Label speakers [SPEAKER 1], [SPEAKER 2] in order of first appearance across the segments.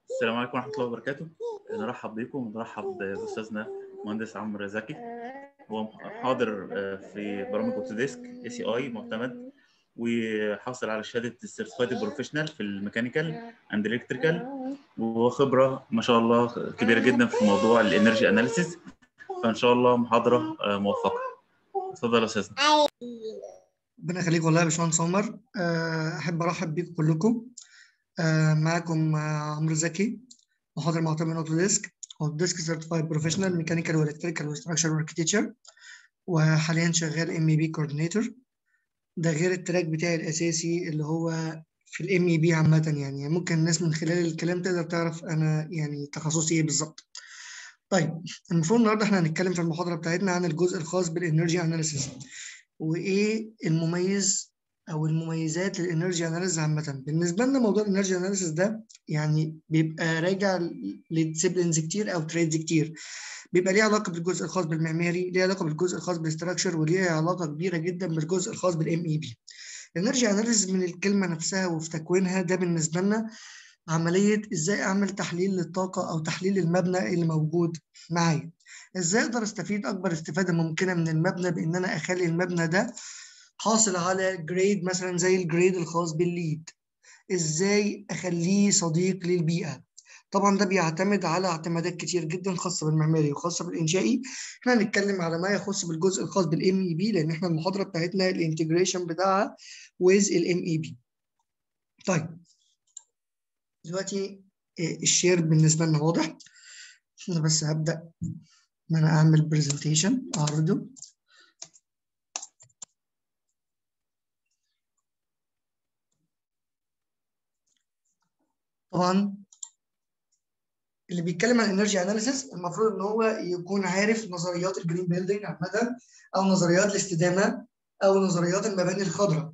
[SPEAKER 1] السلام عليكم ورحمة الله وبركاته نرحب بكم ونرحب بأستاذنا مهندس عمرو زكي هو حاضر في برامج اوتوديسك اي سي اي معتمد وحاصل على شهادة السيرتيفايد بروفيشنال في الميكانيكال اند الكتريكال وخبرة ما شاء الله كبيرة جدا في موضوع الانرجي اناليسيس فإن شاء الله محاضرة موفقة اتفضل يا أستاذنا
[SPEAKER 2] ربنا يخليك والله يا باشمهندس عمر احب ارحب بيكم كلكم معاكم عمرو زكي محاضر معتمد اوتوديسك اوتوديسك سيرتيفايد بروفيشنال ميكانيكال والكتريكال وستراكشر واركتشر وحاليا شغال ام اي بي كوردينيتور ده غير التراك بتاعي الاساسي اللي هو في الام اي بي عامه يعني ممكن الناس من خلال الكلام تقدر تعرف انا يعني تخصصي ايه بالظبط طيب المفروض النهارده احنا هنتكلم في المحاضره بتاعتنا عن الجزء الخاص بالانرجي اناليسيس وايه المميز او المميزات للانرجي اناليسيس عامه بالنسبه لنا موضوع الانرجي اناليسيس ده يعني بيبقى راجع لديسيبلينز كتير او تريدز كتير بيبقى ليه علاقه بالجزء الخاص بالمعماري ليه علاقه بالجزء الخاص بالاستراكشر وليه علاقه كبيره جدا بالجزء الخاص بالام اي بي الانرجي اناليسيس من الكلمه نفسها وفي تكوينها ده بالنسبه لنا عمليه ازاي اعمل تحليل للطاقه او تحليل المبنى اللي موجود معايا ازاي اقدر استفيد اكبر استفاده ممكنه من المبنى بان انا اخلي المبنى ده حاصل على جريد مثلا زي الجريد الخاص بالليد ازاي اخليه صديق للبيئه طبعا ده بيعتمد على اعتمادات كتير جدا خاصه بالمعماري وخاصه بالانشائي احنا هنتكلم على ما يخص بالجزء الخاص بالام اي بي لان احنا المحاضره بتاعتنا الانتجريشن بتاعها ويز الام اي بي طيب دلوقتي الشير بالنسبه لنا واضح انا بس هبدا ان انا اعمل برزنتيشن اعرضه طبعا اللي بيتكلم عن انرجي اناليسيس المفروض ان هو يكون عارف نظريات الجرين بيلدينج عامه او نظريات الاستدامه او نظريات المباني الخضراء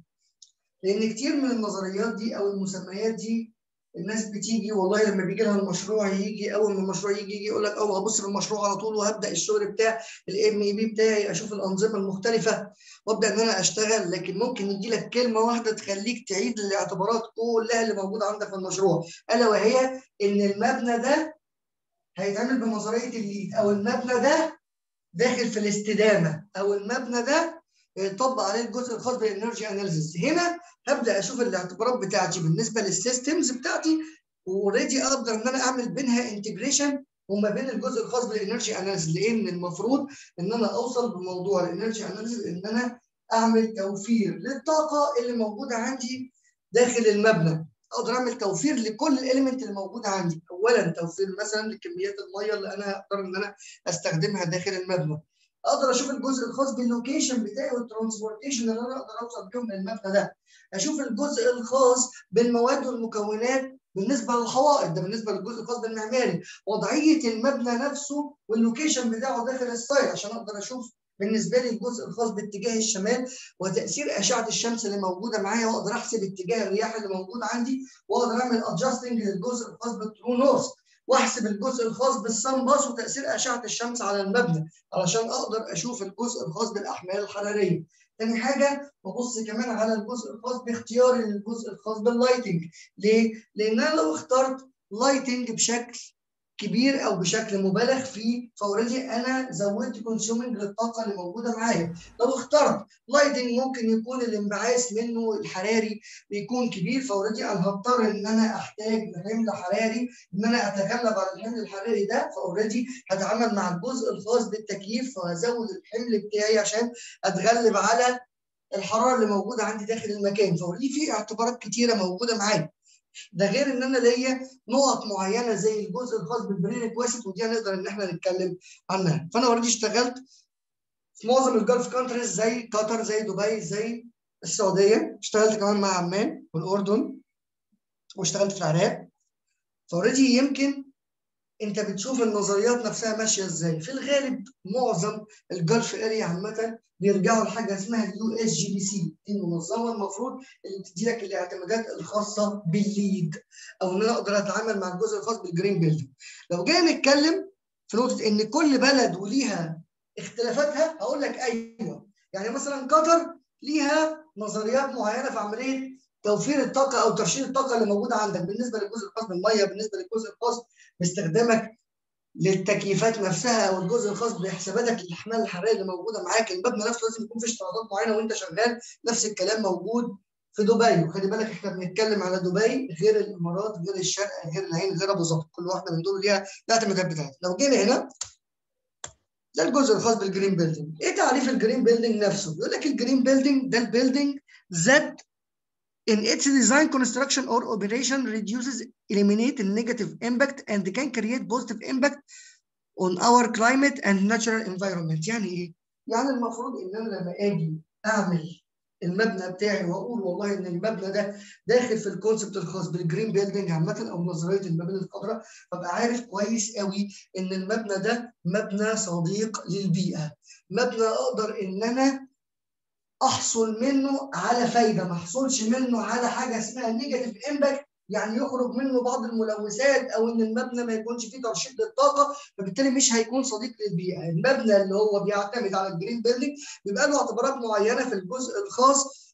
[SPEAKER 2] لان كتير من النظريات دي او المسميات دي الناس بتيجي والله لما بيجي لها المشروع يجي اول ما المشروع يجي يجي يقول لك اه هبص في المشروع على طول وهبدا الشغل بتاع الام اي بي بتاعي اشوف الانظمه المختلفه وابدا ان انا اشتغل لكن ممكن يجي لك كلمه واحده تخليك تعيد الاعتبارات كلها اللي موجوده عندك في المشروع الا وهي ان المبنى ده هيتعمل بنظريه الليد او المبنى ده داخل في الاستدامه او المبنى ده يطبق عليه الجزء الخاص بالانرجي اناليسيس هنا هبدا اشوف الاعتبارات بتاعتي بالنسبه للسيستمز بتاعتي واوريدي اقدر ان انا اعمل بينها انتجريشن وما بين الجزء الخاص بالانرجي اناليسيس لان المفروض ان انا اوصل بموضوع الانرجي اناليسيس ان انا اعمل توفير للطاقه اللي موجوده عندي داخل المبنى اقدر اعمل توفير لكل الاليمنت اللي موجوده عندي اولا توفير مثلا لكميات الميه اللي انا اقدر ان انا استخدمها داخل المبنى اقدر اشوف الجزء الخاص باللوكيشن بتاعي والترانسبورتيشن اللي انا اقدر اوصل بيهم للمبنى ده اشوف الجزء الخاص بالمواد والمكونات بالنسبه للحوائط ده بالنسبه للجزء الخاص بالمعماري وضعيه المبنى نفسه واللوكيشن بتاعه داخل السايت عشان اقدر اشوف بالنسبه لي الجزء الخاص باتجاه الشمال وتاثير اشعه الشمس اللي موجوده معايا واقدر احسب اتجاه الرياح اللي موجود عندي واقدر اعمل ادجستنج للجزء الخاص بالترو نورث واحسب الجزء الخاص بالصن باص وتاثير اشعه الشمس على المبنى علشان اقدر اشوف الجزء الخاص بالاحمال الحراريه. تاني حاجه ببص كمان على الجزء الخاص باختياري للجزء الخاص باللايتنج. ليه؟ لان انا لو اخترت لايتنج بشكل كبير او بشكل مبالغ فيه فاوريدي انا زودت كونسيومنج للطاقه اللي موجوده معايا لو اخترت لايتنج ممكن يكون الانبعاث منه الحراري بيكون كبير فاوريدي انا هضطر ان انا احتاج لحمل حراري ان انا اتغلب على الحمل الحراري ده فاوريدي هتعامل مع الجزء الخاص بالتكييف وهزود الحمل بتاعي عشان اتغلب على الحراره اللي موجوده عندي داخل المكان فاوريدي في اعتبارات كتيره موجوده معايا ده غير ان انا ليا نقط معينه زي الجزء الخاص بالبري ريكويست ودي هنقدر ان احنا نتكلم عنها فانا اوريدي اشتغلت في معظم الجلف كانتريز زي قطر زي دبي زي السعوديه اشتغلت كمان مع عمان والاردن واشتغلت في العراق فاوريدي يمكن انت بتشوف النظريات نفسها ماشيه ازاي في الغالب معظم الجلف اريا عامه بيرجعوا لحاجه اسمها اليو اس جي بي سي دي المنظمه المفروض اللي بتدي لك الاعتمادات الخاصه بالليد او ان انا اقدر اتعامل مع الجزء الخاص بالجرين بيلدينج لو جينا نتكلم في نقطه ان كل بلد وليها اختلافاتها هقول لك ايوه يعني مثلا قطر ليها نظريات معينه في عمليه توفير الطاقه او ترشيد الطاقه اللي موجوده عندك بالنسبه للجزء الخاص بالميه بالنسبه للجزء الخاص باستخدامك للتكييفات نفسها او الجزء الخاص بحساباتك للاحمال الحراريه اللي موجوده معاك المبنى نفسه لازم يكون فيه اشتراطات معينه وانت شغال نفس الكلام موجود في دبي وخلي بالك احنا بنتكلم على دبي غير الامارات غير الشرق غير العين غير ابو ظبي كل واحده من دول ليها الاعتمادات بتاعتها لو جينا هنا ده الجزء الخاص بالجرين بيلدينج ايه تعريف الجرين بيلدينج نفسه بيقول لك الجرين بيلدينج ده البيلدينج ذات in its design construction or operation reduces eliminate negative impact and can create positive impact on our climate and natural environment يعني ايه يعني المفروض ان انا لما اجي اعمل المبنى بتاعي واقول والله ان المبنى ده داخل في الكونسبت الخاص بالجرين بيلدينج عامه او نظريه المباني الخضراء فابقى عارف كويس قوي ان المبنى ده مبنى صديق للبيئه مبنى اقدر ان انا احصل منه على فايده ما احصلش منه على حاجه اسمها نيجاتيف امباكت يعني يخرج منه بعض الملوثات او ان المبنى ما يكونش فيه ترشيد للطاقه فبالتالي مش هيكون صديق للبيئه، المبنى اللي هو بيعتمد على الجرين بيلدينج بيبقى له اعتبارات معينه في الجزء الخاص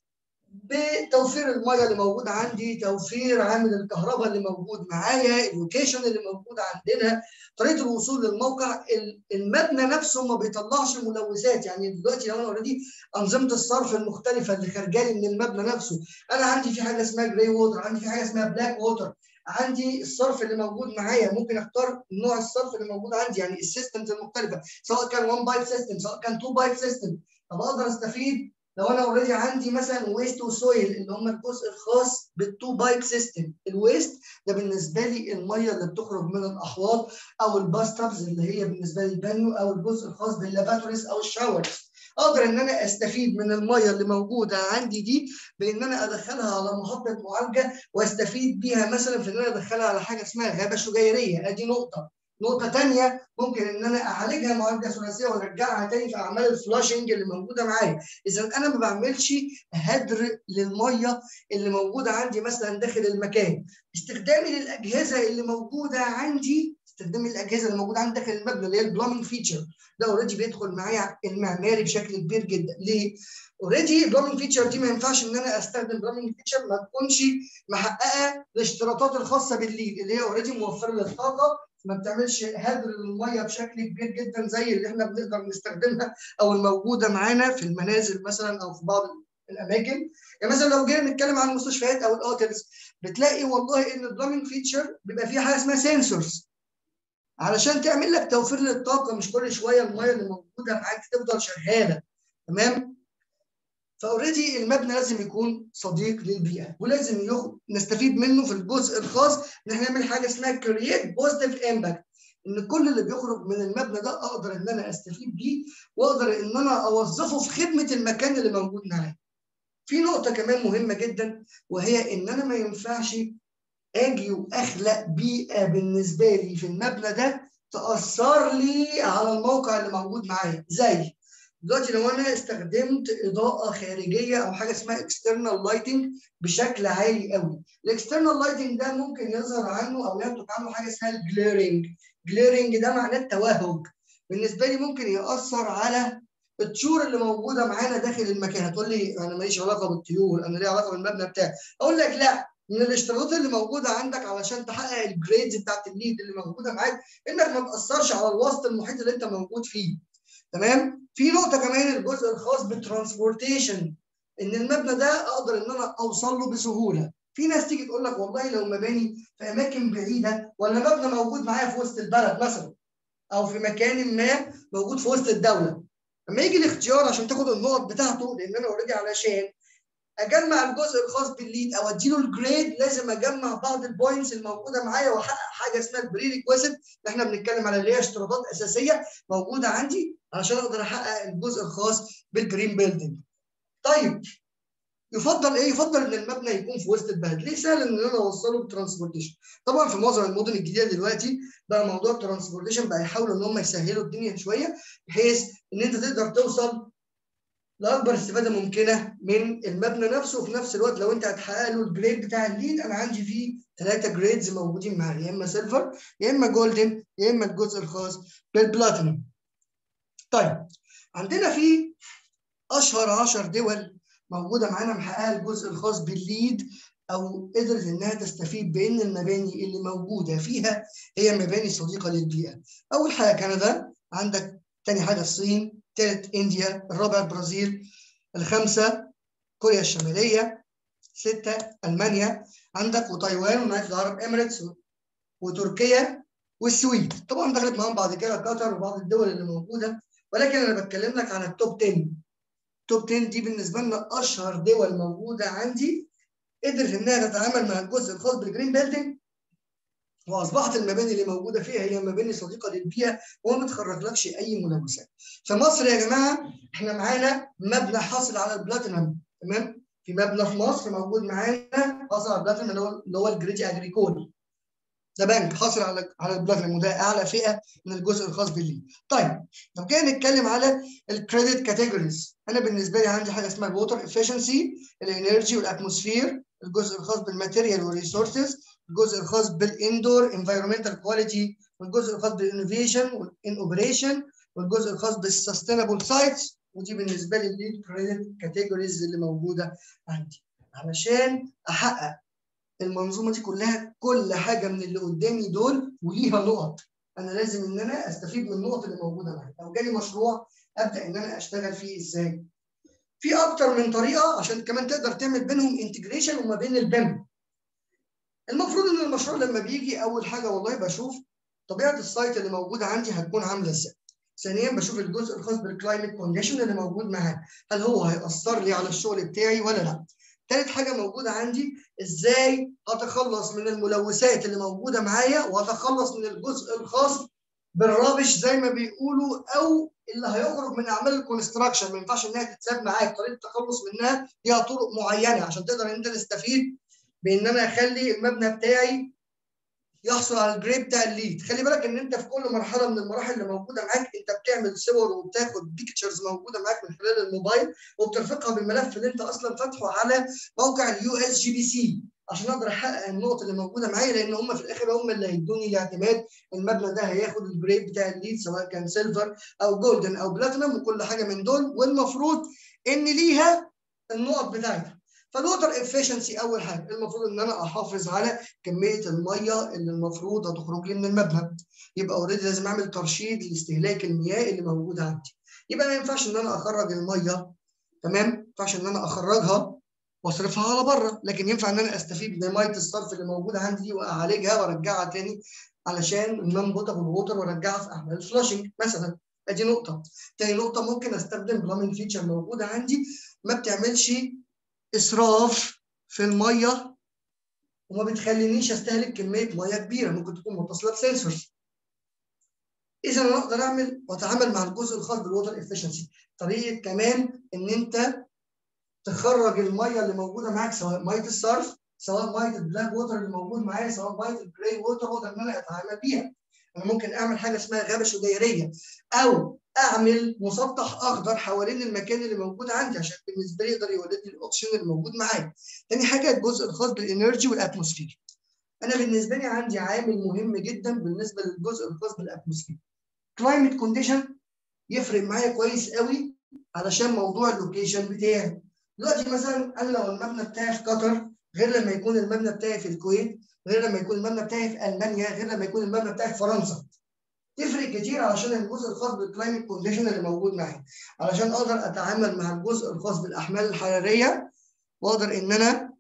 [SPEAKER 2] بتوفير الميه اللي موجود عندي، توفير عامل الكهرباء اللي موجود معايا، اللوكيشن اللي موجود عندنا، طريقه الوصول للموقع، المبنى نفسه ما بيطلعش ملوثات، يعني دلوقتي لو انا اوريدي انظمه الصرف المختلفه اللي خارجه لي من المبنى نفسه، انا عندي في حاجه اسمها جراي ووتر، عندي في حاجه اسمها بلاك ووتر، عندي الصرف اللي موجود معايا ممكن اختار نوع الصرف اللي موجود عندي يعني السيستمز المختلفه سواء كان 1 بايب سيستم سواء كان 2 بايب سيستم طب اقدر استفيد لو انا اوريدي عندي مثلا ويست وسويل اللي هم الجزء الخاص بالتو بايب سيستم الويست ده بالنسبه لي الميه اللي بتخرج من الاحواض او الباستبز اللي هي بالنسبه لي البانيو او الجزء الخاص باللافاتوريز او الشاورز اقدر ان انا استفيد من الميه اللي موجوده عندي دي بان انا ادخلها على محطه معالجه واستفيد بيها مثلا في ان انا ادخلها على حاجه اسمها غابه شجيريه ادي نقطه نقطه ثانيه ممكن ان انا اعالجها معالجه ثلاثيه وارجعها تاني في اعمال الفلاشنج اللي موجوده معايا اذا انا ما بعملش هدر للميه اللي موجوده عندي مثلا داخل المكان استخدامي للاجهزه اللي موجوده عندي استخدام الاجهزه اللي موجوده عندي داخل المبنى اللي هي البلامنج فيتشر ده اوريدي بيدخل معايا المعماري بشكل كبير جدا ليه؟ اوريدي البلامنج فيتشر دي ما ينفعش ان انا استخدم بلامنج فيتشر ما تكونش محققه الاشتراطات الخاصه بالليد اللي هي اوريدي موفره للطاقه ما بتعملش هدر للميه بشكل كبير جدا زي اللي احنا بنقدر نستخدمها او الموجوده معانا في المنازل مثلا او في بعض الاماكن يعني مثلا لو جينا نتكلم عن المستشفيات او الاوتيلز بتلاقي والله ان البلامنج فيتشر بيبقى فيها حاجه اسمها سنسورز علشان تعمل لك توفير للطاقه مش كل شويه الميه اللي موجوده معاك تفضل شغاله تمام فاوريدي المبنى لازم يكون صديق للبيئه ولازم يخ... نستفيد منه في الجزء الخاص ان احنا نعمل حاجه اسمها كرييت بوزيتيف امباكت ان كل اللي بيخرج من المبنى ده اقدر ان انا استفيد بيه واقدر ان انا اوظفه في خدمه المكان اللي موجود معايا. في نقطه كمان مهمه جدا وهي ان انا ما ينفعش اجي واخلق بيئه بالنسبه لي في المبنى ده تاثر لي على الموقع اللي موجود معايا زي دلوقتي لو انا استخدمت اضاءه خارجيه او حاجه اسمها اكسترنال لايتنج بشكل عالي قوي الاكسترنال لايتنج ده ممكن يظهر عنه او ينتج عنه حاجه اسمها الجليرنج جليرنج ده معناه التوهج بالنسبه لي ممكن ياثر على الطيور اللي موجوده معانا داخل المكان هتقول لي انا ماليش علاقه بالطيور انا ليا علاقه بالمبنى بتاعي اقول لك لا من الاشتراطات اللي موجوده عندك علشان تحقق الجريدز بتاعت الليد اللي موجوده معاك انك ما تاثرش على الوسط المحيط اللي انت موجود فيه تمام في نقطه كمان الجزء الخاص بالترانسبورتيشن ان المبنى ده اقدر ان انا اوصل له بسهوله في ناس تيجي تقول لك والله لو مباني في اماكن بعيده ولا مبنى موجود معايا في وسط البلد مثلا او في مكان ما موجود في وسط الدوله لما يجي الاختيار عشان تاخد النقط بتاعته لان انا اوريدي علشان اجمع الجزء الخاص بالليد او اديله الجريد لازم اجمع بعض البوينتس الموجوده معايا واحقق حاجه اسمها البري ريكويست اللي احنا بنتكلم على اللي هي اشتراطات اساسيه موجوده عندي عشان اقدر احقق الجزء الخاص بالجرين بيلدينج. طيب يفضل ايه؟ يفضل ان المبنى يكون في وسط البلد، ليه سهل ان انا اوصله بالترانسبورتيشن؟ طبعا في معظم المدن الجديده دلوقتي بقى موضوع الترانسبورتيشن بقى يحاولوا ان هم يسهلوا الدنيا شويه بحيث ان انت تقدر توصل لاكبر استفاده ممكنه من المبنى نفسه وفي نفس الوقت لو انت هتحقق له الجريد بتاع الليد انا عندي فيه ثلاثه جريدز موجودين معايا يا اما سيلفر يا اما جولدن يا اما الجزء الخاص بالبلاتينوم. طيب عندنا في اشهر 10 دول موجوده معانا محققه الجزء الخاص بالليد او قدرت انها تستفيد بان المباني اللي موجوده فيها هي مباني صديقه للبيئه. اول حاجه كندا، عندك ثاني حاجه الصين، ثالث انديا، الرابع البرازيل، الخامسه كوريا الشماليه، سته المانيا، عندك وتايوان ويونايتد العرب اميريتس وتركيا والسويد، طبعا دخلت معاهم بعد كده قطر وبعض الدول اللي موجوده ولكن انا بتكلم لك عن التوب 10 التوب 10 دي بالنسبه لنا اشهر دول موجوده عندي قدرت انها تتعامل مع الجزء الخاص بالجرين بيلدينج واصبحت المباني اللي موجوده فيها هي مباني صديقه للبيئه وما بتخرجلكش اي ملوثات. في مصر يا جماعه احنا معانا مبنى حاصل على البلاتينم تمام؟ في مبنى في مصر موجود معانا حاصل على البلاتينم اللي هو اللي هو الجريدي اجريكول. ده بنك حاصل على على البلاتينم وده اعلى فئه من الجزء الخاص بالليد. طيب لو جينا نتكلم على الكريدت كاتيجوريز انا بالنسبه لي عندي حاجه اسمها الووتر افشنسي الانرجي والاتموسفير الجزء الخاص بالماتيريال والريسورسز الجزء الخاص بالاندور انفايرمنتال كواليتي والجزء الخاص بالانوفيشن والان اوبريشن والجزء الخاص بالسستينابل سايتس ودي بالنسبه لي الليد كريدت كاتيجوريز اللي موجوده عندي علشان احقق المنظومه دي كلها كل حاجه من اللي قدامي دول وليها نقط انا لازم ان انا استفيد من النقط اللي موجوده معايا لو جالي مشروع ابدا ان انا اشتغل فيه ازاي في اكتر من طريقه عشان كمان تقدر تعمل بينهم انتجريشن وما بين البيم المفروض ان المشروع لما بيجي اول حاجه والله بشوف طبيعه السايت اللي موجوده عندي هتكون عامله ازاي ثانيا بشوف الجزء الخاص بالكلايمت كونديشن اللي موجود معاه هل هو هيأثر لي على الشغل بتاعي ولا لا ثالث حاجه موجوده عندي ازاي اتخلص من الملوثات اللي موجوده معايا واتخلص من الجزء الخاص بالرابش زي ما بيقولوا او اللي هيخرج من اعمال الكونستراكشن ما ينفعش انها تتساب معاك طريقه التخلص منها ليها طرق معينه عشان تقدر ان انت تستفيد بان انا اخلي المبنى بتاعي يحصل على الجريد بتاع الليد خلي بالك ان انت في كل مرحله من المراحل اللي موجوده معاك انت بتعمل صور وبتاخد بيكتشرز موجوده معاك من خلال الموبايل وبترفقها بالملف اللي انت اصلا فاتحه على موقع اليو اس جي بي سي عشان اقدر احقق النقط اللي موجوده معايا لان هم في الاخر هم اللي هيدوني الاعتماد المبنى ده هياخد الجريد بتاع الليد سواء كان سيلفر او جولدن او بلاتينم وكل حاجه من دول والمفروض ان ليها النقط بتاعتها فالوتر افشنسي اول حاجه المفروض ان انا احافظ على كميه الميه اللي المفروض هتخرج لي من المبنى يبقى اوريدي لازم اعمل ترشيد لاستهلاك المياه اللي موجوده عندي يبقى ما ينفعش ان انا اخرج الميه تمام ما ينفعش ان انا اخرجها واصرفها على بره لكن ينفع ان انا استفيد من ميه الصرف اللي موجوده عندي دي واعالجها وارجعها تاني علشان النون بوتابل ووتر وارجعها في اعمال الفلاشنج مثلا ادي نقطه تاني نقطه ممكن استخدم بلامينج فيتشر موجوده عندي ما بتعملش اسراف في الميه وما بتخلينيش استهلك كميه ميه كبيره ممكن تكون متصله بسنسورز اذا انا اقدر اعمل واتعامل مع الجزء الخاص بالووتر افشنسي طريقه كمان ان انت تخرج الميه اللي موجوده معاك سواء ميه الصرف سواء ميه البلاك ووتر اللي موجود معايا سواء ميه الجراي ووتر اقدر ان انا اتعامل بيها انا ممكن اعمل حاجه اسمها غابه شجيريه او اعمل مسطح اخضر حوالين المكان اللي موجود عندي عشان بالنسبه لي يقدر يولد لي الاكسجين اللي موجود معايا. تاني حاجه الجزء الخاص بالانرجي والاتموسفير. انا بالنسبه لي عندي عامل مهم جدا بالنسبه للجزء الخاص بالاتموسفير. كلايمت كونديشن يفرق معايا كويس قوي علشان موضوع اللوكيشن بتاعي. دلوقتي مثلا انا لو المبنى بتاعي في قطر غير لما يكون المبنى بتاعي في الكويت غير لما يكون المبنى بتاعي في المانيا غير لما يكون المبنى بتاعي في فرنسا. تفرق كتير علشان الجزء الخاص بالكلايمت كونديشن اللي موجود معايا علشان اقدر اتعامل مع الجزء الخاص بالاحمال الحراريه واقدر ان انا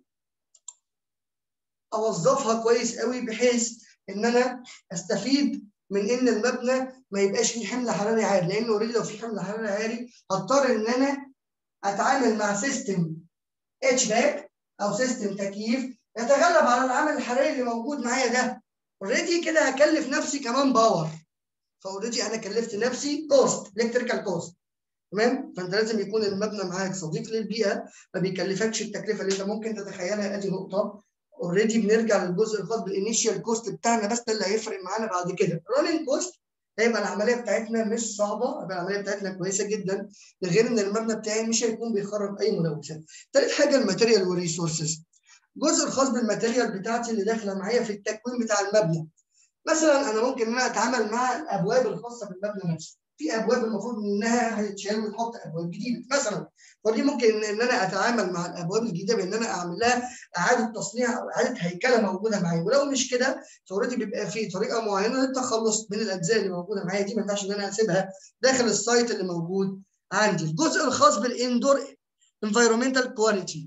[SPEAKER 2] اوظفها كويس قوي بحيث ان انا استفيد من ان المبنى ما يبقاش فيه حمل حراري عالي لان اوريدي لو في حمل حراري عالي هضطر ان انا اتعامل مع سيستم اتش باك او سيستم تكييف يتغلب على العامل الحراري اللي موجود معايا ده اوريدي كده هكلف نفسي كمان باور فاوريدي انا كلفت نفسي كوست الكتريكال كوست تمام فانت لازم يكون المبنى معاك صديق للبيئه ما بيكلفكش التكلفه اللي انت ممكن تتخيلها ادي نقطه اوريدي بنرجع للجزء الخاص بالانيشال كوست بتاعنا بس ده اللي هيفرق معانا بعد كده راننج كوست هيبقى العمليه بتاعتنا مش صعبه هيبقى العمليه بتاعتنا كويسه جدا لغير ان المبنى بتاعي مش هيكون بيخرج اي ملوثات. ثالث حاجه الماتيريال والريسورسز. الجزء الخاص بالماتيريال بتاعتي اللي داخله معايا في التكوين بتاع المبنى. مثلا انا ممكن ان انا اتعامل مع الابواب الخاصه بالمبنى نفسه في ابواب المفروض انها هتتشال وتحط ابواب جديده مثلا فدي ممكن ان انا اتعامل مع الابواب الجديده بان انا اعمل لها اعاده تصنيع او اعاده هيكله موجوده معايا ولو مش كده فاوريدي بيبقى في طريقه معينه للتخلص من الاجزاء اللي موجوده معايا دي ما ينفعش ان انا اسيبها داخل السايت اللي موجود عندي الجزء الخاص بالاندور انفايرمنتال كواليتي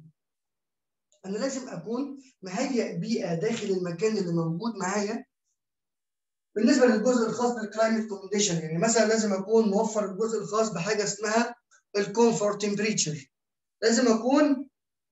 [SPEAKER 2] انا لازم اكون مهيئ بيئه داخل المكان اللي موجود معايا بالنسبه للجزء الخاص بالكلايمت كونديشن يعني مثلا لازم اكون موفر الجزء الخاص بحاجه اسمها الكومفورت تمبريتشر لازم اكون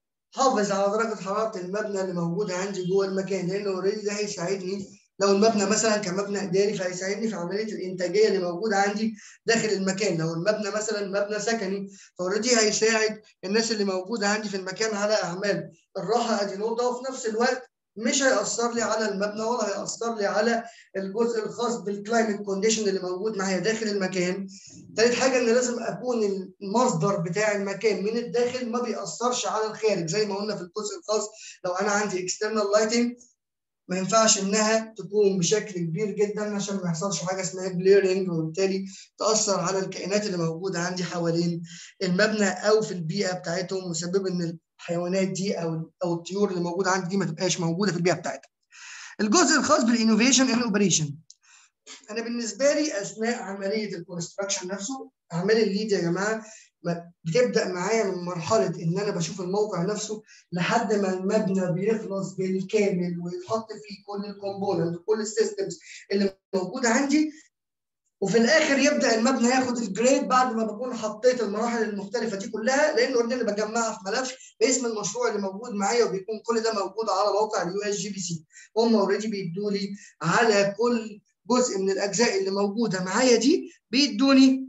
[SPEAKER 2] حافظ على درجه حراره المبنى اللي موجوده عندي جوه المكان لان اوريدي ده هيساعدني لو المبنى مثلا كمبنى اداري فهيساعدني في عمليه الانتاجيه اللي موجوده عندي داخل المكان لو المبنى مثلا مبنى سكني فاوريدي هيساعد الناس اللي موجوده عندي في المكان على اعمال الراحه ادي نقطه وفي نفس الوقت مش هيأثر لي على المبنى ولا هيأثر لي على الجزء الخاص بالكلايمت كونديشن اللي موجود معايا داخل المكان. ثالث حاجه ان لازم اكون المصدر بتاع المكان من الداخل ما بيأثرش على الخارج زي ما قلنا في الجزء الخاص لو انا عندي اكسترنال لايتنج ما ينفعش انها تكون بشكل كبير جدا عشان ما يحصلش حاجه اسمها جليرنج وبالتالي تاثر على الكائنات اللي موجوده عندي حوالين المبنى او في البيئه بتاعتهم مسبب ان الحيوانات دي او او الطيور اللي موجوده عندي دي ما تبقاش موجوده في البيئه بتاعتها. الجزء الخاص بالانوفيشن ان اوبريشن انا بالنسبه لي اثناء عمليه الكونستراكشن نفسه اعمال الليد يا جماعه بتبدا معايا من مرحله ان انا بشوف الموقع نفسه لحد ما المبنى بيخلص بالكامل ويتحط فيه كل الكومبوننت كل السيستمز اللي موجوده عندي وفي الاخر يبدا المبنى ياخد الجريد بعد ما بكون حطيت المراحل المختلفه دي كلها لان اوريدي انا بجمعها في ملف باسم المشروع اللي موجود معايا وبيكون كل ده موجود على موقع اليو اس جي بي سي هم اوريدي بيدوا لي على كل جزء من الاجزاء اللي موجوده معايا دي بيدوني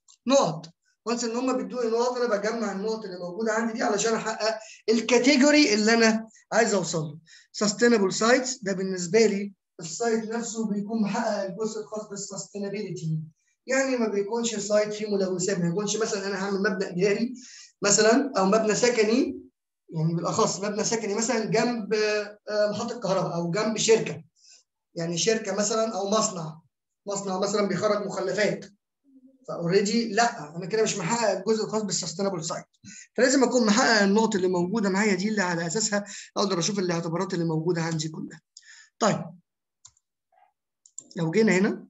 [SPEAKER 2] نقط وانس ان هم بيدوني نقط انا بجمع النقط اللي موجوده عندي دي علشان احقق الكاتيجوري اللي انا عايز اوصل له سستينبل سايتس ده بالنسبه لي السايت نفسه بيكون محقق الجزء الخاص بالسستينابيلتي يعني ما بيكونش سايت فيه ملوثات ما يكونش مثلا انا هعمل مبنى اداري مثلا او مبنى سكني يعني بالاخص مبنى سكني مثلا جنب محطه كهرباء او جنب شركه يعني شركه مثلا او مصنع مصنع مثلا بيخرج مخلفات فاوريدي لا انا كده مش محقق الجزء الخاص بالسستينبل سايت فلازم اكون محقق النقط اللي موجوده معايا دي اللي على اساسها اقدر اشوف الاعتبارات اللي موجوده عندي كلها طيب لو جينا هنا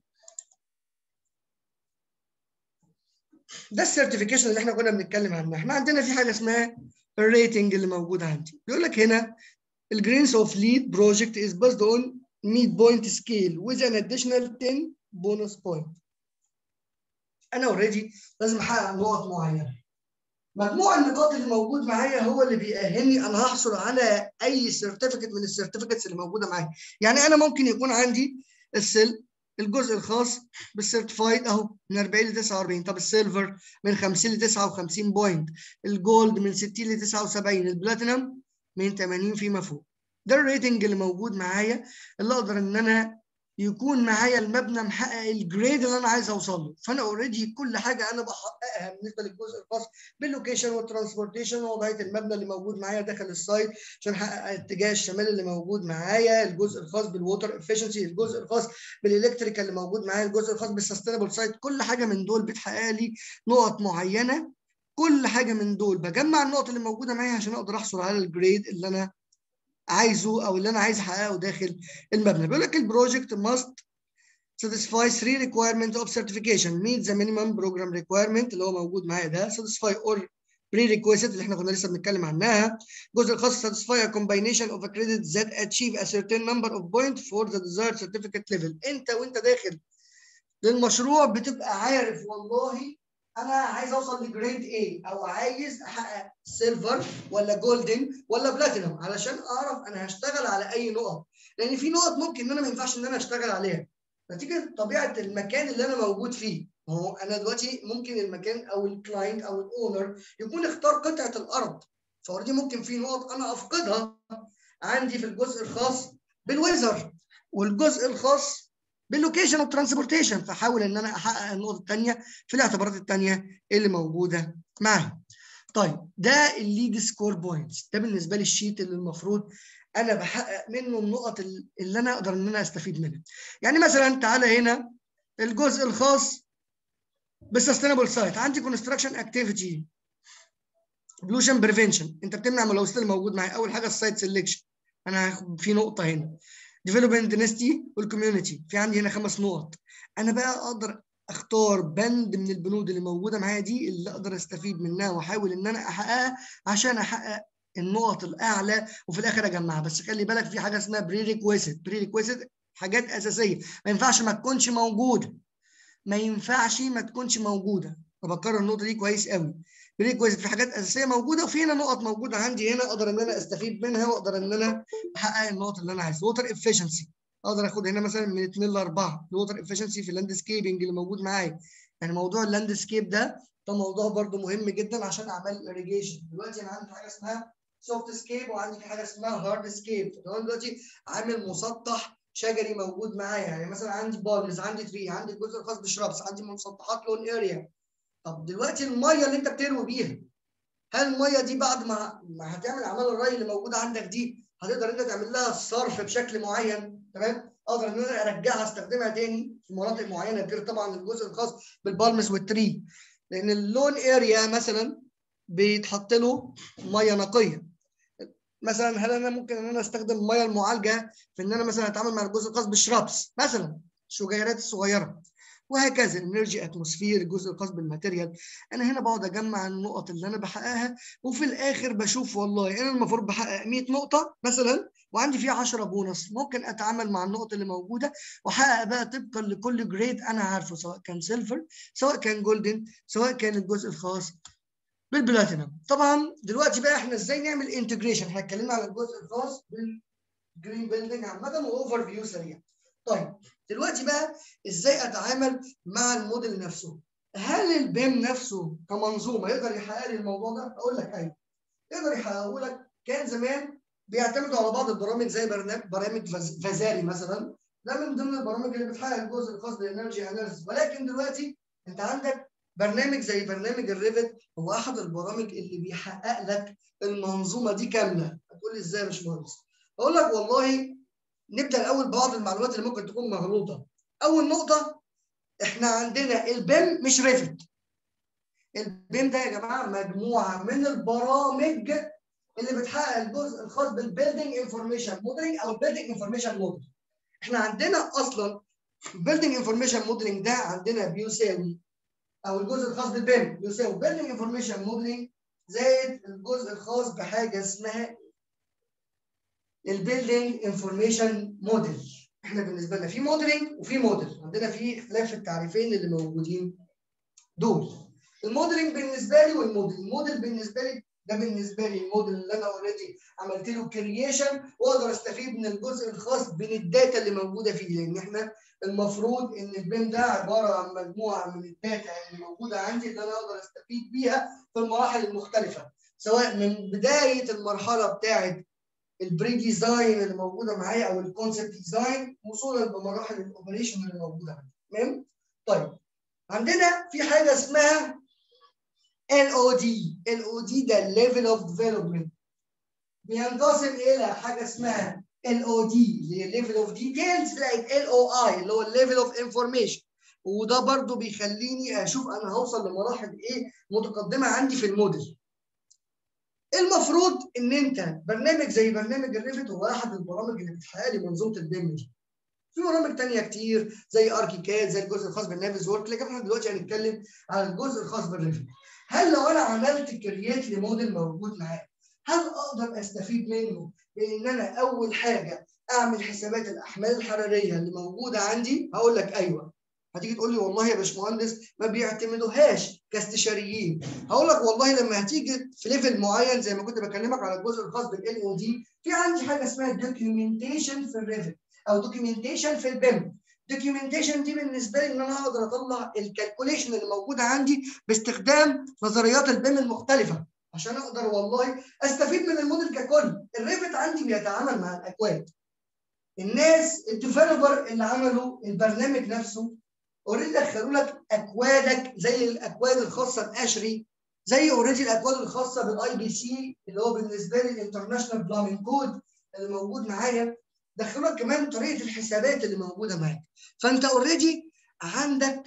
[SPEAKER 2] ده السيرتيفيكيشن اللي احنا كنا بنتكلم عنها احنا عندنا في حاجه اسمها الريتنج اللي موجود عندي بيقول لك هنا الجرينز اوف ليد بروجكت از بيزد اون ميد بوينت سكيل with an additional 10 بونus بوينت انا اوريدي لازم احقق نقط معينه مجموع النقاط اللي موجود معايا هو اللي بيأهلني انا هحصل على اي سيرتيفيكت من السيرتيفيكتس اللي موجوده معايا يعني انا ممكن يكون عندي السيل الجزء الخاص بالسيرتيفايد اهو من 40 ل 49 طب السيلفر من 50 ل 59 بوينت الجولد من 60 ل 79 البلاتينم من 80 فيما فوق ده الريتنج اللي موجود معايا اللي اقدر ان انا يكون معايا المبنى محقق الجريد اللي انا عايز اوصل له فانا اوريدي كل حاجه انا بحققها بالنسبه للجزء الخاص باللوكيشن والترانسبورتيشن ووضعيه المبنى اللي موجود معايا داخل السايت عشان احقق الاتجاه الشمالي اللي موجود معايا الجزء الخاص بالووتر افشنسي الجزء الخاص بالالكتريكال اللي موجود معايا الجزء الخاص بالسستينبل سايت كل حاجه من دول بتحقق لي نقط معينه كل حاجه من دول بجمع النقط اللي موجوده معايا عشان اقدر احصل على الجريد اللي انا عايزه او اللي انا عايز احققه داخل المبنى بيقول لك البروجكت must satisfy three requirements of certification meet the minimum program requirement اللي هو موجود معايا ده satisfy all prerequisites اللي احنا كنا لسه بنتكلم عنها الجزء الخاص satisfy a combination of credits that achieve a certain number of points for the desired certificate level انت وانت داخل للمشروع بتبقى عارف والله انا عايز اوصل لجريد A او عايز احقق سيلفر ولا جولدن ولا بلاتينم علشان اعرف انا هشتغل على اي نقط لان في نقط ممكن ان انا ما ينفعش ان انا اشتغل عليها نتيجه طبيعه المكان اللي انا موجود فيه ما هو انا دلوقتي ممكن المكان او الكلاينت او الاونر يكون اختار قطعه الارض فاوريدي ممكن في نقط انا افقدها عندي في الجزء الخاص بالويزر والجزء الخاص باللوكيشن والترانسبورتيشن فحاول ان انا احقق النقط الثانيه في الاعتبارات الثانيه اللي موجوده معايا. طيب ده الليد سكور بوينتس ده بالنسبه لي الشيت اللي المفروض انا بحقق منه النقط اللي انا اقدر ان انا استفيد منها. يعني مثلا تعالى هنا الجزء الخاص بالسستينبل سايت عندي كونستراكشن اكتيفيتي بلوشن بريفنشن انت بتمنع ملوثات اللي موجود معايا اول حاجه السايت سelection انا هاخد في نقطه هنا ديفلوبمنت دينستي والكوميونتي في عندي هنا خمس نقط انا بقى اقدر اختار بند من البنود اللي موجوده معايا دي اللي اقدر استفيد منها واحاول ان انا احققها عشان احقق النقط الاعلى وفي الاخر اجمعها بس خلي بالك في حاجه اسمها بري ريكويست بري ريكويست حاجات اساسيه ما ينفعش ما تكونش موجوده ما ينفعش ما تكونش موجوده فبكرر النقطه دي كويس قوي بري ريكويست في حاجات اساسيه موجوده وفي هنا نقط موجوده عندي هنا اقدر ان انا استفيد منها واقدر ان انا احقق النقط اللي انا عايزها ووتر افشنسي اقدر اخد هنا مثلا من 2 ل 4 الووتر افشنسي في اللاند سكيبنج اللي موجود معايا يعني موضوع اللاند سكيب ده ده موضوع برده مهم جدا عشان اعمال الاريجيشن دلوقتي انا عندي حاجه اسمها سوفت سكيب وعندي حاجه اسمها هارد سكيب فانا دلوقتي عامل مسطح شجري موجود معايا يعني مثلا عندي بالمز عندي تري عندي الجزء الخاص بالشرابس عندي مسطحات لون اريا طب دلوقتي الميه اللي انت بتروي بيها هل الميه دي بعد ما ما هتعمل اعمال الري اللي موجوده عندك دي هتقدر انت تعمل لها صرف بشكل معين تمام اقدر ان انا ارجعها استخدمها تاني في مناطق معينه غير طبعا الجزء الخاص بالبالمز والتري لان اللون اريا مثلا بيتحط له ميه نقيه مثلا هل انا ممكن ان انا استخدم الميه المعالجه في ان انا مثلا اتعامل مع الجزء الخاص بالشرابس مثلا الشجيرات الصغيره وهكذا الانرجي اتموسفير الجزء الخاص بالماتيريال انا هنا بقعد اجمع النقط اللي انا بحققها وفي الاخر بشوف والله انا المفروض بحقق 100 نقطه مثلا وعندي فيها 10 بونص ممكن اتعامل مع النقط اللي موجوده واحقق بقى طبقا لكل جريد انا عارفه سواء كان سيلفر سواء كان جولدن سواء كان الجزء الخاص بالبلاتينم طبعا دلوقتي بقى احنا ازاي نعمل انتجريشن احنا اتكلمنا على الجزء الخاص بالجرين بيلدينج عامه واوفر فيو سريع طيب دلوقتي بقى ازاي اتعامل مع الموديل نفسه هل البيم نفسه كمنظومه يقدر يحقق لي الموضوع ده اقول لك ايوه يقدر يحققه لك كان زمان بيعتمدوا على بعض البرامج زي برنامج برامج فازاري مثلا ده من ضمن البرامج اللي بتحقق الجزء الخاص بالانرجي اناليسيس ولكن دلوقتي انت عندك برنامج زي برنامج الريفت هو احد البرامج اللي بيحقق لك المنظومه دي كامله هتقول لي ازاي يا باشمهندس اقول لك والله نبدا الاول ببعض المعلومات اللي ممكن تكون مغلوطه اول نقطه احنا عندنا البيم مش ريفت البيم ده يا جماعه مجموعه من البرامج اللي بتحقق الجزء الخاص بالبيلدينج انفورميشن موديلنج او البيلدينج انفورميشن موديل احنا عندنا اصلا البيلدينج انفورميشن موديلنج ده عندنا بيساوي او الجزء الخاص بالبيم بيساوي بيلدينج انفورميشن موديلنج زائد الجزء الخاص بحاجه اسمها البيلدينج انفورميشن موديل احنا بالنسبه لنا في موديلنج وفي موديل عندنا في اختلاف في التعريفين اللي موجودين دول الموديلنج بالنسبه لي والموديل الموديل بالنسبه لي ده بالنسبه لي الموديل اللي انا اوريدي عملت له كرييشن واقدر استفيد من الجزء الخاص بالداتا اللي موجوده فيه لان احنا المفروض ان البيم ده عباره عن مجموعه من الداتا اللي موجوده عندي اللي انا اقدر استفيد بيها في المراحل المختلفه سواء من بدايه المرحله بتاعه البري ديزاين اللي موجوده معايا او الكونسبت ديزاين وصولا بمراحل الاوبريشن اللي موجوده عندي تمام طيب عندنا في حاجه اسمها LOD LOD ده level of development بينقسم الى حاجه اسمها LOD اللي هي level of details زائد LOI اللي هو level of information وده برضو بيخليني اشوف انا هوصل لمراحل ايه متقدمه عندي في الموديل المفروض ان انت برنامج زي برنامج الريفت هو احد البرامج اللي بتحقق لي منظومه البيم دي في برامج تانية كتير زي اركيكاد زي الجزء الخاص بالنافذ وورك لكن احنا دلوقتي هنتكلم على الجزء الخاص بالريفت هل لو انا عملت كرييت لموديل موجود معايا هل اقدر استفيد منه بان انا اول حاجه اعمل حسابات الاحمال الحراريه اللي موجوده عندي هقول لك ايوه هتيجي تقول لي والله يا باشمهندس ما بيعتمدوهاش كاستشاريين هقول لك والله لما هتيجي في ليفل معين زي ما كنت بكلمك على الجزء الخاص بالال او دي في عندي حاجه اسمها دوكيومنتيشن في الريفت او دوكيومنتيشن في البيم دوكيومنتيشن دي بالنسبه لي ان انا اقدر اطلع الكالكوليشن اللي موجوده عندي باستخدام نظريات البيم المختلفه عشان اقدر والله استفيد من الموديل ككل الريفت عندي بيتعامل مع الاكواد الناس الديفلوبر اللي عملوا البرنامج نفسه اوريدي دخلوا لك اكوادك زي الاكواد الخاصه باشري زي اوريدي الاكواد الخاصه بالاي بي سي اللي هو بالنسبه لي الانترناشونال بلامينج كود اللي موجود معايا دخلوا لك كمان طريقه الحسابات اللي موجوده معاك فانت اوريدي عندك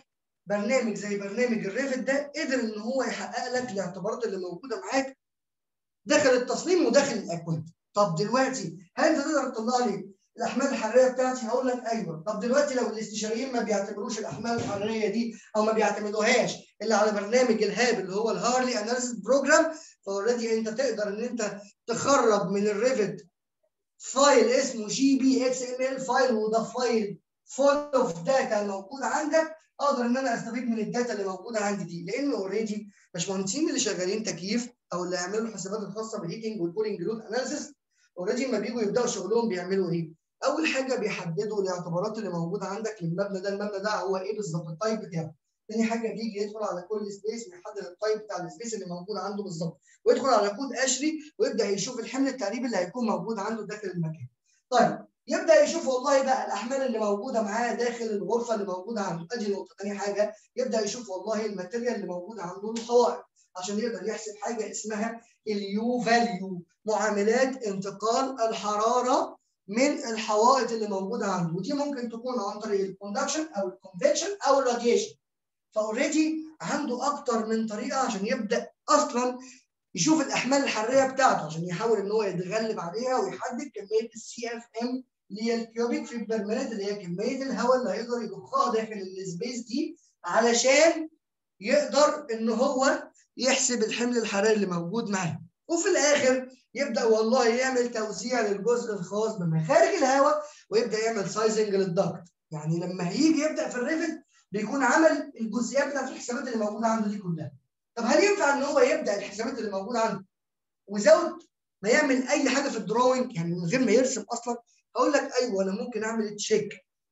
[SPEAKER 2] برنامج زي برنامج الريفت ده قدر ان هو يحقق لك الاعتبارات اللي موجوده معاك داخل التصميم وداخل الاكواد طب دلوقتي هل انت تقدر تطلع لي الاحمال الحراريه بتاعتي هقول لك ايوه طب دلوقتي لو الاستشاريين ما بيعتبروش الاحمال الحراريه دي او ما بيعتمدوهاش الا على برنامج الهاب اللي هو الهارلي اناليسيس بروجرام فاوريدي انت تقدر ان انت تخرج من الريفت فايل اسمه جي بي اكس ام ال فايل وده فايل فول اوف داتا موجود عندك اقدر ان انا استفيد من الداتا اللي موجوده عندي دي لان اوريدي باشمهندسين اللي شغالين تكييف او اللي يعملوا الحسابات الخاصه بالهيتنج والكولينج لود اناليسيس اوريدي لما بييجوا يبداوا شغلهم بيعملوا ايه؟ اول حاجه بيحددوا الاعتبارات اللي موجوده عندك للمبنى ده المبنى ده هو ايه بالظبط التايب بتاعه تاني حاجه بيجي يدخل على كل سبيس ويحدد التايب بتاع السبيس اللي موجود عنده بالظبط ويدخل على كود اشري ويبدا يشوف الحمل التعريبي اللي هيكون موجود عنده داخل المكان طيب يبدا يشوف والله بقى الاحمال اللي موجوده معاه داخل الغرفه اللي موجوده عنده ادي نقطه ثاني حاجه يبدا يشوف والله الماتيريال اللي موجوده عنده الحوائط عشان يقدر يحسب حاجه اسمها اليو فاليو معاملات انتقال الحراره من الحوائط اللي موجوده عنده ودي ممكن تكون عن طريق الكوندكشن او الكونفكشن او الراديشن فاوريدي عنده اكتر من طريقه عشان يبدا اصلا يشوف الاحمال الحراريه بتاعته عشان يحاول ان هو يتغلب عليها ويحدد كميه السي اف ام اللي هي الكيوبيك في البرمنت اللي هي كميه الهواء اللي هيقدر يضخها داخل السبيس دي علشان يقدر ان هو يحسب الحمل الحراري اللي موجود معاه وفي الاخر يبدا والله يعمل توزيع للجزء الخاص بمخارج الهواء ويبدا يعمل سايزنج للضغط يعني لما هيجي يبدا في الريفت بيكون عمل الجزئيات بتاعت الحسابات اللي موجوده عنده دي كلها طب هل ينفع ان هو يبدا الحسابات اللي موجوده عنده وزود ما يعمل اي حاجه في الدروينج يعني من غير ما يرسم اصلا هقول لك ايوه انا ممكن اعمل تشيك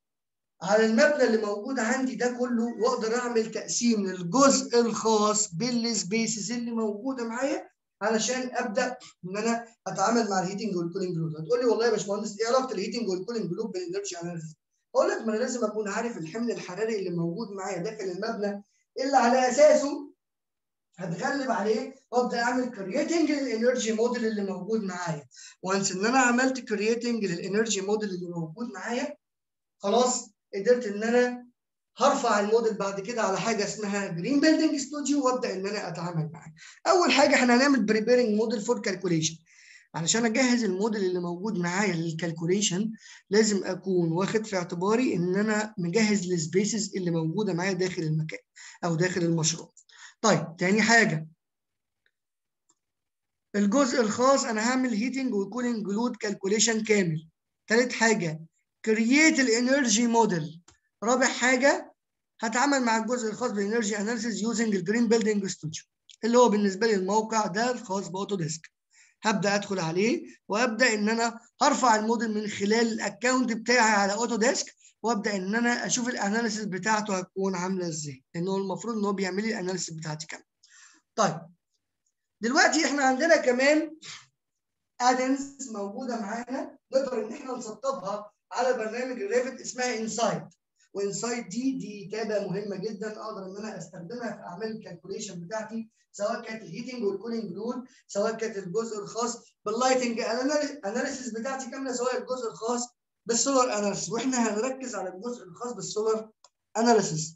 [SPEAKER 2] على المبنى اللي موجود عندي ده كله واقدر اعمل تقسيم للجزء الخاص بالسبيسز اللي موجوده معايا علشان ابدا ان انا اتعامل مع الهيتنج والكولينج لود هتقول لي والله يا باشمهندس ايه علاقه الهيتنج والكولينج لود بالانرجي اناليسيس اقول لك ما انا لازم اكون عارف الحمل الحراري اللي موجود معايا داخل المبنى اللي على اساسه هتغلب عليه وابدا اعمل كرييتنج للانرجي موديل اللي موجود معايا وانس ان انا عملت كرييتنج للانرجي موديل اللي موجود معايا خلاص قدرت ان انا هرفع الموديل بعد كده على حاجه اسمها جرين بيلدينج ستوديو وابدا ان انا اتعامل معاه. اول حاجه احنا هنعمل بريبيرنج موديل فور كالكوليشن. علشان اجهز الموديل اللي موجود معايا للكالكوليشن لازم اكون واخد في اعتباري ان انا مجهز السبيسز اللي موجوده معايا داخل المكان او داخل المشروع. طيب تاني حاجه الجزء الخاص انا هعمل هيتنج وكولينج لود كالكوليشن كامل. تالت حاجه كرييت الانرجي موديل. رابع حاجه هتعامل مع الجزء الخاص بالانرجي اناليسيز يوزنج الجرين بيلدينج ستوديو اللي هو بالنسبه لي الموقع ده الخاص باوتوديسك هبدا ادخل عليه وابدا ان انا هرفع الموديل من خلال الاكونت بتاعي على اوتوديسك وابدا ان انا اشوف الاناليسيز بتاعته هتكون عامله ازاي لانه المفروض ان هو بيعمل لي الاناليسيز بتاعتي كامله طيب دلوقتي احنا عندنا كمان ادنس موجوده معانا نقدر ان احنا نسطبها على برنامج الريفت اسمها انسايت وانسايت دي دي تابه مهمه جدا اقدر ان انا استخدمها في اعمال الكالكوليشن بتاعتي سواء كانت الهيتنج والكولينج لود سواء كانت الجزء الخاص باللايتنج اناليسيس بتاعتي كامله سواء الجزء الخاص بالسولار اناليسيس واحنا هنركز على الجزء الخاص بالسولار اناليسيس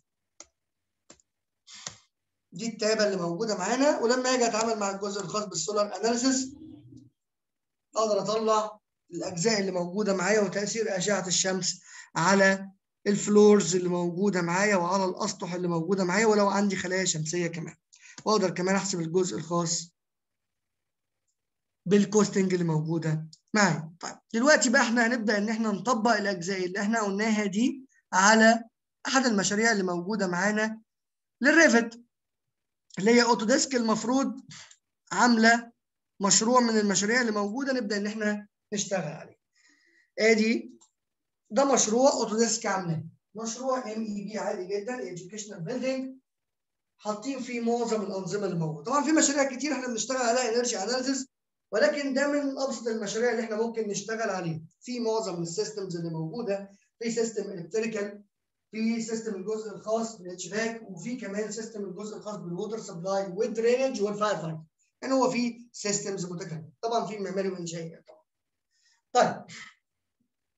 [SPEAKER 2] دي التابه اللي موجوده معانا ولما اجي اتعامل مع الجزء الخاص بالسولار اناليسيس اقدر اطلع الاجزاء اللي موجوده معايا وتاثير اشعه الشمس على الفلورز اللي موجوده معايا وعلى الاسطح اللي موجوده معايا ولو عندي خلايا شمسيه كمان واقدر كمان احسب الجزء الخاص بالكوستنج اللي موجوده معايا طيب دلوقتي بقى احنا هنبدا ان احنا نطبق الاجزاء اللي احنا قلناها دي على احد المشاريع اللي موجوده معانا للريفت اللي هي اوتوديسك المفروض عامله مشروع من المشاريع اللي موجوده نبدا ان احنا نشتغل عليه ادي ده مشروع اوتوديسك عاملاه مشروع ام اي بي عادي جدا educational بيلدينج حاطين فيه معظم الانظمه اللي موجوده طبعا في مشاريع كتير احنا بنشتغل عليها انرجي اناليسيس ولكن ده من ابسط المشاريع اللي احنا ممكن نشتغل عليها في معظم السيستمز اللي موجوده في سيستم الكتريكال في سيستم الجزء الخاص بالاتش فاك وفي كمان سيستم الجزء الخاص بالووتر سبلاي والدرينج والفاير فايت يعني هو في سيستمز متكامله طبعا في معماري وانشائي طبعا طيب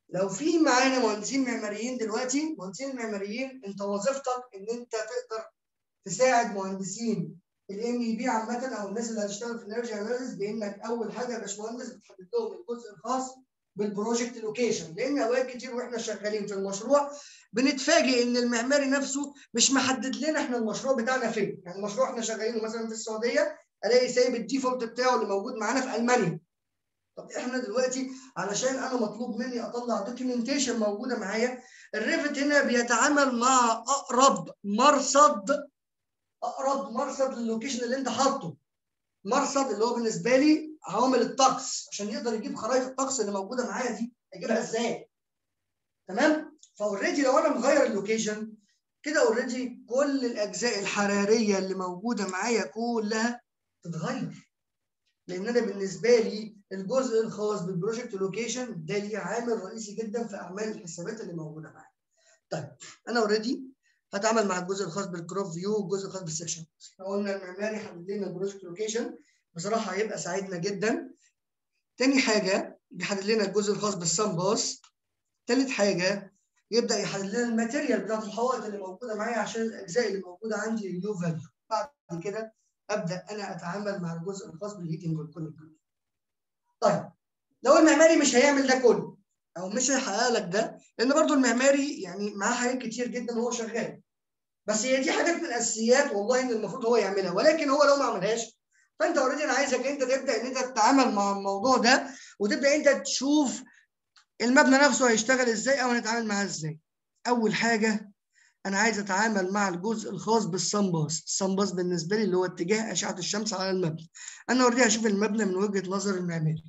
[SPEAKER 2] لو في معانا مهندسين معماريين دلوقتي مهندسين معماريين انت وظيفتك ان انت تقدر تساعد مهندسين الام اي بي عامه او الناس اللي هتشتغل في الانرجي اناليسيس بانك اول حاجه يا باشمهندس بتحدد لهم الجزء الخاص بالبروجكت لوكيشن لان اوقات كتير واحنا شغالين في المشروع بنتفاجئ ان المعماري نفسه مش محدد لنا احنا المشروع بتاعنا فين يعني المشروع احنا شغالينه مثلا في السعوديه الاقي سايب الديفولت بتاعه اللي موجود معانا في المانيا طب احنا دلوقتي علشان انا مطلوب مني اطلع دوكيومنتيشن موجوده معايا الريفت هنا بيتعامل مع اقرب مرصد اقرب مرصد للوكيشن اللي انت حاطه مرصد اللي هو بالنسبه لي عوامل الطقس عشان يقدر يجيب خرائط الطقس اللي موجوده معايا دي هيجيبها ازاي تمام فاوريدي لو انا مغير اللوكيشن كده اوريدي كل الاجزاء الحراريه اللي موجوده معايا كلها تتغير لان انا بالنسبه لي الجزء الخاص بالبروجكت لوكيشن ده ليه عامل رئيسي جدا في اعمال الحسابات اللي موجوده معايا طيب انا اوريدي هتعامل مع الجزء الخاص بالكروب فيو والجزء الخاص بالسكشن احنا قلنا المعماري حدد لنا البروجكت لوكيشن بصراحه هيبقى ساعدنا جدا تاني حاجه بيحدد لنا الجزء الخاص بالسان باس تالت حاجه يبدا يحدد لنا الماتيريال بتاعت الحوائط اللي موجوده معايا عشان الاجزاء اللي موجوده عندي اليو فاليو بعد كده ابدا انا اتعامل مع الجزء الخاص بالهيتنج والكولينج طيب لو المعماري مش هيعمل ده كله او مش هيحقق لك ده لان برضو المعماري يعني معاه حاجات كتير جدا وهو شغال بس هي دي حاجات من الاساسيات والله ان المفروض هو يعملها ولكن هو لو ما عملهاش فانت اوريدي انا عايزك انت تبدا ان انت تتعامل مع الموضوع ده وتبدا انت تشوف المبنى نفسه هيشتغل ازاي او هنتعامل معاه ازاي اول حاجه انا عايز اتعامل مع الجزء الخاص بالسمباس السمباس بالنسبه لي اللي هو اتجاه اشعه الشمس على المبنى انا اوريدي هشوف المبنى من وجهه نظر المعماري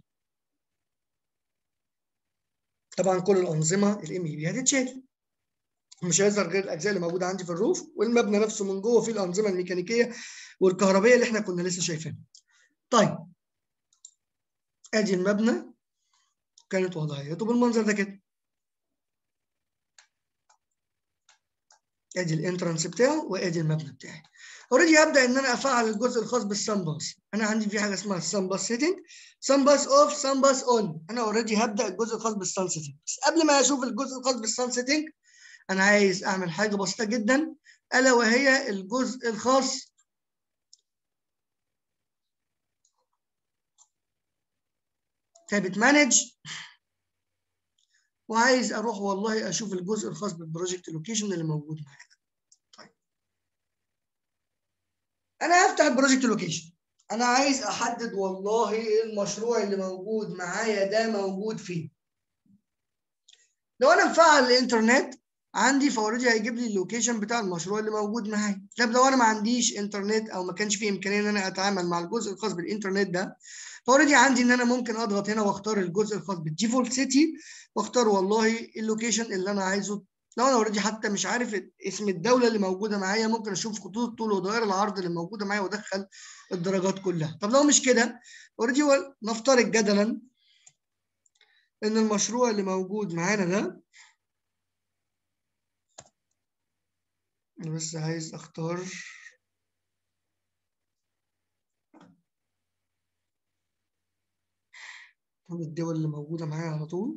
[SPEAKER 2] طبعا كل الانظمه الام اي بي هتتشال مش هيظهر غير الاجزاء اللي موجوده عندي في الروف والمبنى نفسه من جوه فيه الانظمه الميكانيكيه والكهربائيه اللي احنا كنا لسه شايفينها. طيب ادي المبنى كانت وضعيته بالمنظر ده كده. ادي الانترنس بتاعه وادي المبنى بتاعي. اوريدي هبدا ان انا افعل الجزء الخاص بالسان باس انا عندي في حاجه اسمها السان باس سيتنج سان باس اوف سان باس اون انا اوريدي هبدا الجزء الخاص بالسان سيتنج بس قبل ما اشوف الجزء الخاص بالسان سيتنج انا عايز اعمل حاجه بسيطه جدا الا وهي الجزء الخاص ثابت مانج وعايز اروح والله اشوف الجزء الخاص بالبروجكت لوكيشن اللي موجود معايا طيب انا هفتح البروجكت لوكيشن انا عايز احدد والله المشروع اللي موجود معايا ده موجود فين لو انا مفعل الانترنت عندي فاوريدي هيجيب لي اللوكيشن بتاع المشروع اللي موجود معايا طب لو انا ما عنديش انترنت او ما كانش في امكانيه ان انا اتعامل مع الجزء الخاص بالانترنت ده فاوريدي عندي ان انا ممكن اضغط هنا واختار الجزء الخاص بالديفولت سيتي واختار والله اللوكيشن اللي انا عايزه لو انا اوريدي حتى مش عارف اسم الدوله اللي موجوده معايا ممكن اشوف خطوط الطول ودوائر العرض اللي موجوده معايا وادخل الدرجات كلها طب لو مش كده اوريدي نفترض جدلا ان المشروع اللي موجود معانا ده انا بس عايز اختار الدول اللي موجودة معايا على طول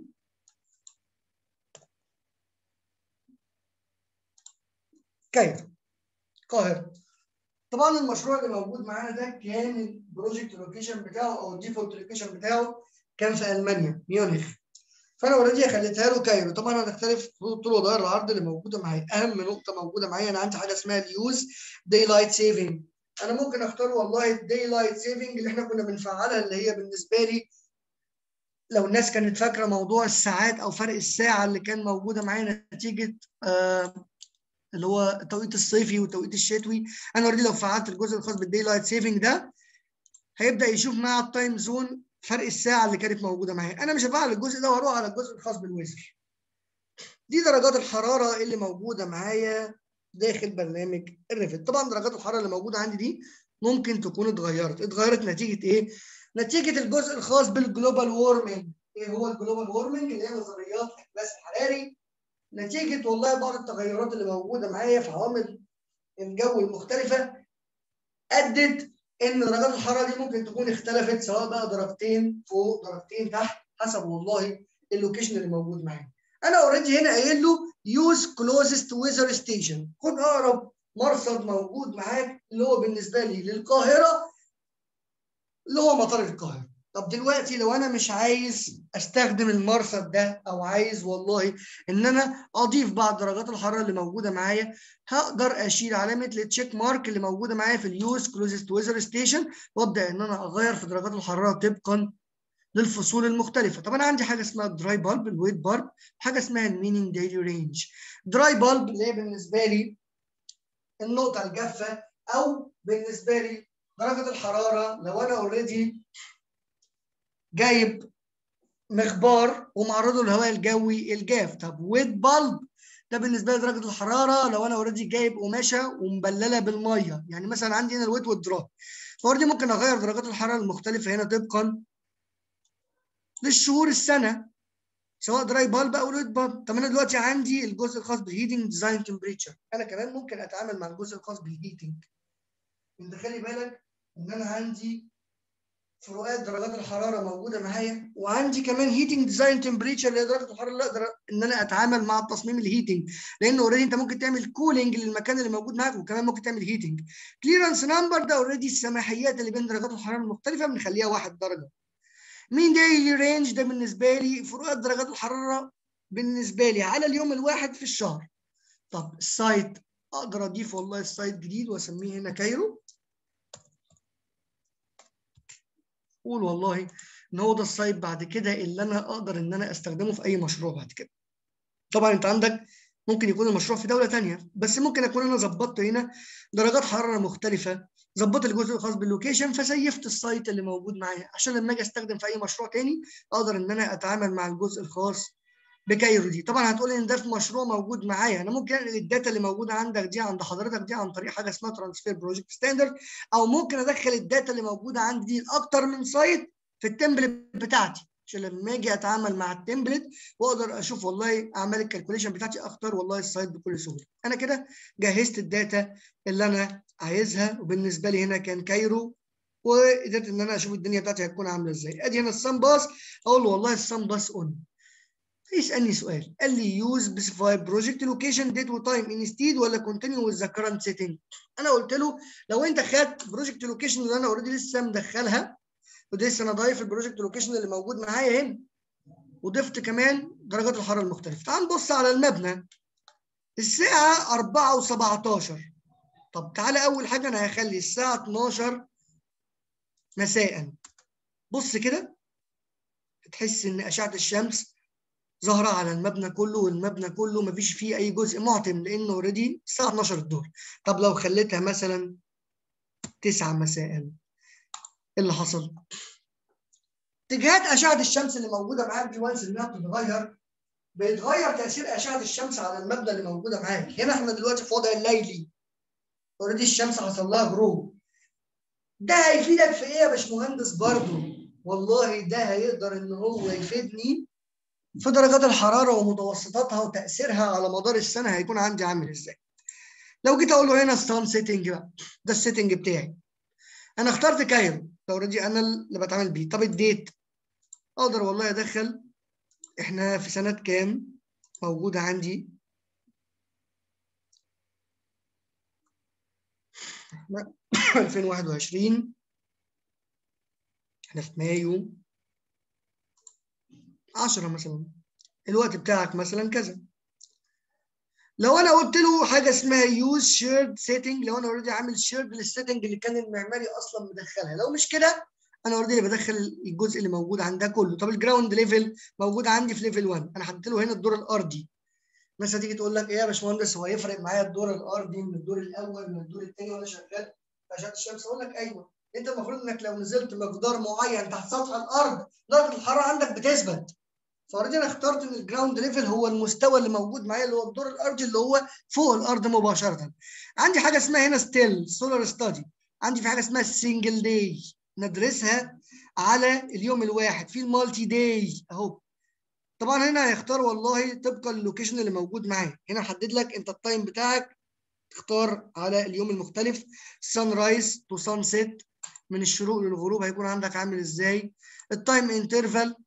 [SPEAKER 2] كايرو القاهرة طبعا المشروع اللي موجود معانا ده كان البروجكت لوكيشن بتاعه او الديفولت لوكيشن بتاعه كان في المانيا ميونخ فانا اوريدي خليتها له كايرو طبعا هتختلف طول ودائر العرض اللي موجوده معايا اهم نقطه موجوده معايا انا عندي حاجه اسمها اليوز داي لايت سيفنج انا ممكن اختار والله الداي لايت سيفنج اللي احنا كنا بنفعلها اللي هي بالنسبه لي لو الناس كانت فاكره موضوع الساعات او فرق الساعه اللي كان موجوده معايا نتيجه آه اللي هو التوقيت الصيفي والتوقيت الشتوي انا اوريدي لو فعلت الجزء الخاص بالداي لايت سيفنج ده هيبدا يشوف مع التايم زون فرق الساعه اللي كانت موجوده معايا انا مش هفعل الجزء ده واروح على الجزء الخاص بالويزر دي درجات الحراره اللي موجوده معايا داخل برنامج الريفت طبعا درجات الحراره اللي موجوده عندي دي ممكن تكون اتغيرت اتغيرت نتيجه ايه نتيجه الجزء الخاص بالجلوبال وورمنج ايه هو الجلوبال وورمنج اللي هي نظريات الاحتباس الحراري نتيجه والله بعض التغيرات اللي موجوده معايا في عوامل الجو المختلفه ادت ان درجات الحراره دي ممكن تكون اختلفت سواء بقى درجتين فوق درجتين تحت حسب والله اللوكيشن اللي موجود معايا انا اوريدي هنا قايل له يوز كلوزست ويزر ستيشن خد اقرب مرصد موجود معاك اللي هو بالنسبه لي للقاهره اللي هو مطار القاهره طب دلوقتي لو انا مش عايز استخدم المرصد ده او عايز والله ان انا اضيف بعض درجات الحراره اللي موجوده معايا هقدر اشيل علامه التشيك مارك اللي موجوده معايا في اليوز كلوزست ويزر ستيشن وابدا ان انا اغير في درجات الحراره طبقا للفصول المختلفه طب انا عندي حاجه اسمها دراي بالب الويت بالب حاجه اسمها المينينج ديلي رينج دراي بالب اللي هي بالنسبه لي النقطه الجافه او بالنسبه لي درجه الحراره لو انا اوريدي جايب مخبار ومعرضه للهواء الجوي الجاف طب ويت بالب ده بالنسبه لي درجه الحراره لو انا اوريدي جايب قماشه ومبلله بالميه يعني مثلا عندي هنا الويت والدراي فاوريدي ممكن اغير درجات الحراره المختلفه هنا طبقا للشهور السنه سواء دراي بالب او ويت بالب طب انا دلوقتي عندي الجزء الخاص بالهيتنج ديزاين تمبريتشر انا كمان ممكن اتعامل مع الجزء الخاص بالهيتنج انت خلي بالك ان انا عندي فروقات درجات الحراره موجوده معايا وعندي كمان هيتنج ديزاين تمبريتشر اللي هي درجه الحراره اللي اقدر ان انا اتعامل مع التصميم الهيتنج لان اوريدي انت ممكن تعمل كولينج للمكان اللي موجود معاك وكمان ممكن تعمل هيتنج كليرنس نمبر ده اوريدي السماحيات اللي بين درجات الحراره المختلفه بنخليها واحد درجه مين دايلي رينج ده بالنسبه لي فروقات درجات الحراره بالنسبه لي على اليوم الواحد في الشهر طب السايت اقدر اضيف والله السايت جديد واسميه هنا كايرو قول والله ان هو ده السايت بعد كده اللي انا اقدر ان انا استخدمه في اي مشروع بعد كده طبعا انت عندك ممكن يكون المشروع في دوله ثانيه بس ممكن اكون انا ظبطت هنا درجات حراره مختلفه ظبطت الجزء الخاص باللوكيشن فسيفت السايت اللي موجود معايا عشان لما اجي استخدم في اي مشروع تاني اقدر ان انا اتعامل مع الجزء الخاص بكايرو دي طبعا هتقول ان ده في مشروع موجود معايا انا ممكن انقل الداتا اللي موجوده عندك دي عند حضرتك دي عن طريق حاجه اسمها ترانسفير بروجكت ستاندرد او ممكن ادخل الداتا اللي موجوده عندي دي لاكتر من سايت في التمبلت بتاعتي عشان لما اجي اتعامل مع التمبلت واقدر اشوف والله اعمال الكالكوليشن بتاعتي اختار والله السايت بكل سهوله انا كده جهزت الداتا اللي انا عايزها وبالنسبه لي هنا كان كايرو وقدرت ان انا اشوف الدنيا بتاعتي هتكون عامله ازاي ادي هنا السان باس اقول له والله السان باس اون يسالني سؤال قال لي يوز سبيسيفاي بروجكت لوكيشن ديت وتايم انستيد ولا كونتينيو وذ ذا كرنت سيتنج انا قلت له لو انت خدت بروجكت لوكيشن اللي انا اوريدي لسه مدخلها ولسه انا ضايف البروجكت لوكيشن اللي موجود معايا هنا وضفت كمان درجات الحراره المختلفه تعال نبص على المبنى الساعه 4 و17 طب تعالى اول حاجه انا هخلي الساعه 12 مساء بص كده تحس ان اشعه الشمس ظاهره على المبنى كله والمبنى كله مفيش فيه اي جزء معتم لانه اوريدي الساعه 12 الظهر طب لو خليتها مثلا 9 مساء ايه اللي حصل؟ اتجاهات اشعه الشمس اللي موجوده معاك دي وانس انها بتتغير بيتغير تاثير اشعه الشمس على المبنى اللي موجوده معاك هنا احنا دلوقتي في وضع الليلي اوريدي الشمس حصل لها جروب ده هيفيدك في ايه يا باشمهندس برضه والله ده هيقدر ان هو يفيدني في درجات الحراره ومتوسطاتها وتاثيرها على مدار السنه هيكون عندي عامل ازاي لو جيت اقول له هنا ستان سيتنج بقى ده السيتنج بتاعي انا اخترت كايرو ده اوريدي انا اللي بتعامل بيه طب الديت اقدر والله ادخل احنا في سنه كام موجوده عندي 2021 احنا في مايو 10 مثلا الوقت بتاعك مثلا كذا لو انا قلت له حاجه اسمها يوز شيرد سيتنج لو انا اوريدي عامل شيرد للسيتنج اللي كان المعماري اصلا مدخلها لو مش كده انا اوريدي بدخل الجزء اللي موجود عندها كله طب الجراوند ليفل موجود عندي في ليفل 1 انا حطيت له هنا الدور الارضي الناس هتيجي تقول لك ايه يا باشمهندس هو يفرق معايا الدور الارضي من الدور الاول من الدور الثاني وانا شغال في اشعه الشمس اقول لك ايوه انت المفروض انك لو نزلت مقدار معين تحت سطح الارض درجه الحراره عندك بتثبت فاوريدي انا اخترت ان الجراوند ليفل هو المستوى اللي موجود معايا اللي هو الدور الارضي اللي هو فوق الارض مباشره عندي حاجه اسمها هنا ستيل سولار ستادي عندي في حاجه اسمها السنجل داي ندرسها على اليوم الواحد في المالتي داي اهو طبعا هنا هيختار والله طبقا للوكيشن اللي موجود معاه هنا حدد لك انت التايم بتاعك تختار على اليوم المختلف سان رايز تو سان سيت من الشروق للغروب هيكون عندك عامل ازاي التايم انترفال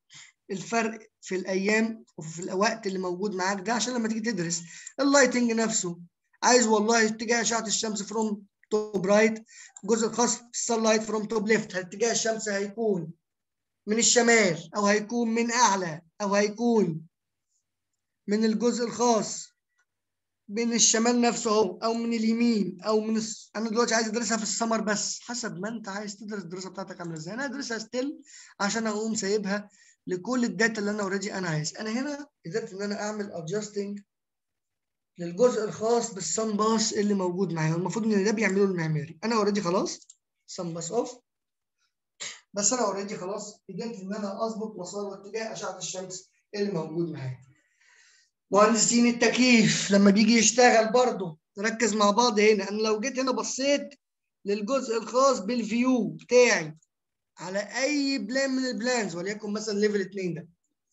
[SPEAKER 2] الفرق في الايام وفي الوقت اللي موجود معاك ده عشان لما تيجي تدرس اللايتنج نفسه عايز والله اتجاه اشعه الشمس فروم توب رايت الجزء الخاص بالسان لايت فروم توب ليفت اتجاه الشمس هيكون من الشمال او هيكون من اعلى او هيكون من الجزء الخاص من الشمال نفسه اهو او من اليمين او من الس... انا دلوقتي عايز ادرسها في السمر بس حسب ما انت عايز تدرس الدراسه بتاعتك عامله ازاي انا ادرسها ستيل عشان اقوم سايبها لكل الداتا اللي انا اوريدي انا عايز انا هنا قدرت ان انا اعمل ادجستنج للجزء الخاص بالسن باس اللي موجود معايا المفروض ان ده بيعمله المعماري انا اوريدي خلاص سن باس اوف بس انا اوريدي خلاص قدرت ان انا اظبط مسار واتجاه اشعه الشمس اللي موجود معايا مهندسين التكييف لما بيجي يشتغل برضه نركز مع بعض هنا انا لو جيت هنا بصيت للجزء الخاص بالفيو بتاعي على اي بلان من البلانز وليكن مثلا ليفل 2 ده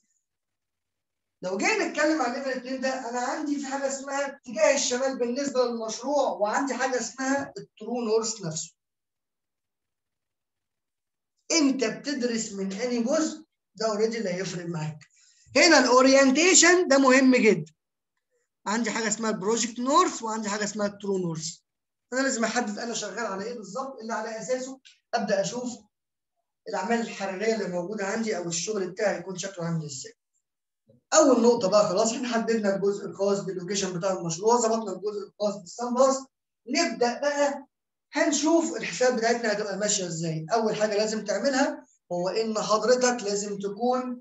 [SPEAKER 2] لو جينا نتكلم عن ليفل 2 ده انا عندي في حاجه اسمها اتجاه الشمال بالنسبه للمشروع وعندي حاجه اسمها الترو نورث نفسه انت بتدرس من انهي جزء ده اوريدي اللي هيفرق معاك هنا الاورينتيشن ده مهم جدا عندي حاجه اسمها البروجكت نورث وعندي حاجه اسمها الترو نورث انا لازم احدد انا شغال على ايه بالظبط اللي على اساسه ابدا اشوف الاعمال الحراريه اللي موجوده عندي او الشغل بتاعي يكون شكله عامل ازاي اول نقطه بقى خلاص احنا حددنا الجزء الخاص باللوكيشن بتاع المشروع ظبطنا الجزء الخاص بالسان باس نبدا بقى هنشوف الحساب بتاعتنا هتبقى ماشيه ازاي اول حاجه لازم تعملها هو ان حضرتك لازم تكون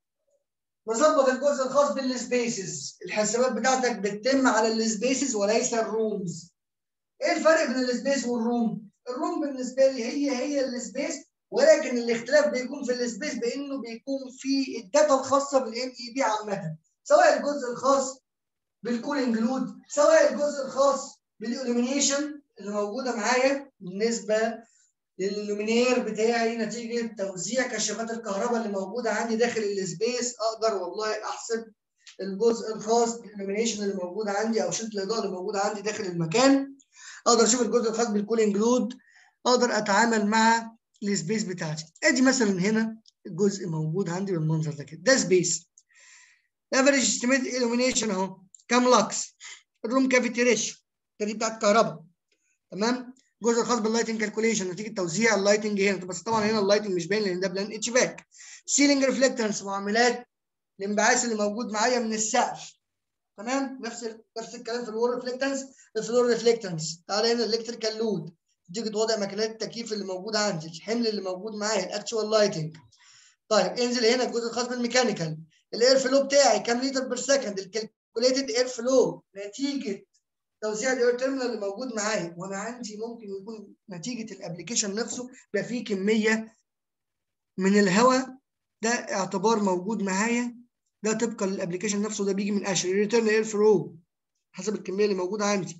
[SPEAKER 2] مظبط الجزء الخاص بالسبيسز الحسابات بتاعتك بتتم على السبيسز وليس الرومز ايه الفرق بين السبيس والروم الروم بالنسبه لي هي هي السبيس ولكن الاختلاف بيكون في السبيس بانه بيكون في الداتا الخاصه بالام اي بي عامه سواء الجزء الخاص بالكولينج لود سواء الجزء الخاص بالالومينيشن اللي موجوده معايا بالنسبه لللومينير بتاعي نتيجه توزيع كشافات الكهرباء اللي موجوده عندي داخل السبيس اقدر والله احسب الجزء الخاص بالالومينيشن اللي موجود عندي او شده الاضاءه اللي موجوده عندي داخل المكان اقدر اشوف الجزء الخاص بالكولينج لود اقدر اتعامل مع السبيس بتاعتي ادي مثلا هنا الجزء موجود عندي بالمنظر ده كده ده سبيس افريج استيميت illumination اهو كام لكس الروم كافيتي ريشيو دي بتاعت الكهرباء تمام الجزء الخاص باللايتنج كالكوليشن نتيجه توزيع اللايتنج هنا بس طبعا هنا اللايتنج مش باين لان ده بلان اتش باك سيلينج ريفلكتنس معاملات الانبعاث اللي موجود معايا من السقف تمام نفس نفس الكلام في الوول ريفلكتنس الفلور ريفلكتنس تعالى هنا الالكتريكال لود تيجي وضع ماكينات التكييف اللي موجوده عندي الحمل اللي موجود معايا الاكتشوال لايتنج طيب انزل هنا الجزء الخاص بالميكانيكال الاير فلو بتاعي كام لتر بير سكند الكالكوليتد اير فلو نتيجه توزيع الاير تيرمينال اللي موجود معايا وانا عندي ممكن يكون نتيجه الابلكيشن نفسه بقى فيه كميه من الهواء ده اعتبار موجود معايا ده طبقا للابلكيشن نفسه ده بيجي من اشر ريتيرن اير فلو حسب الكميه اللي موجوده عندي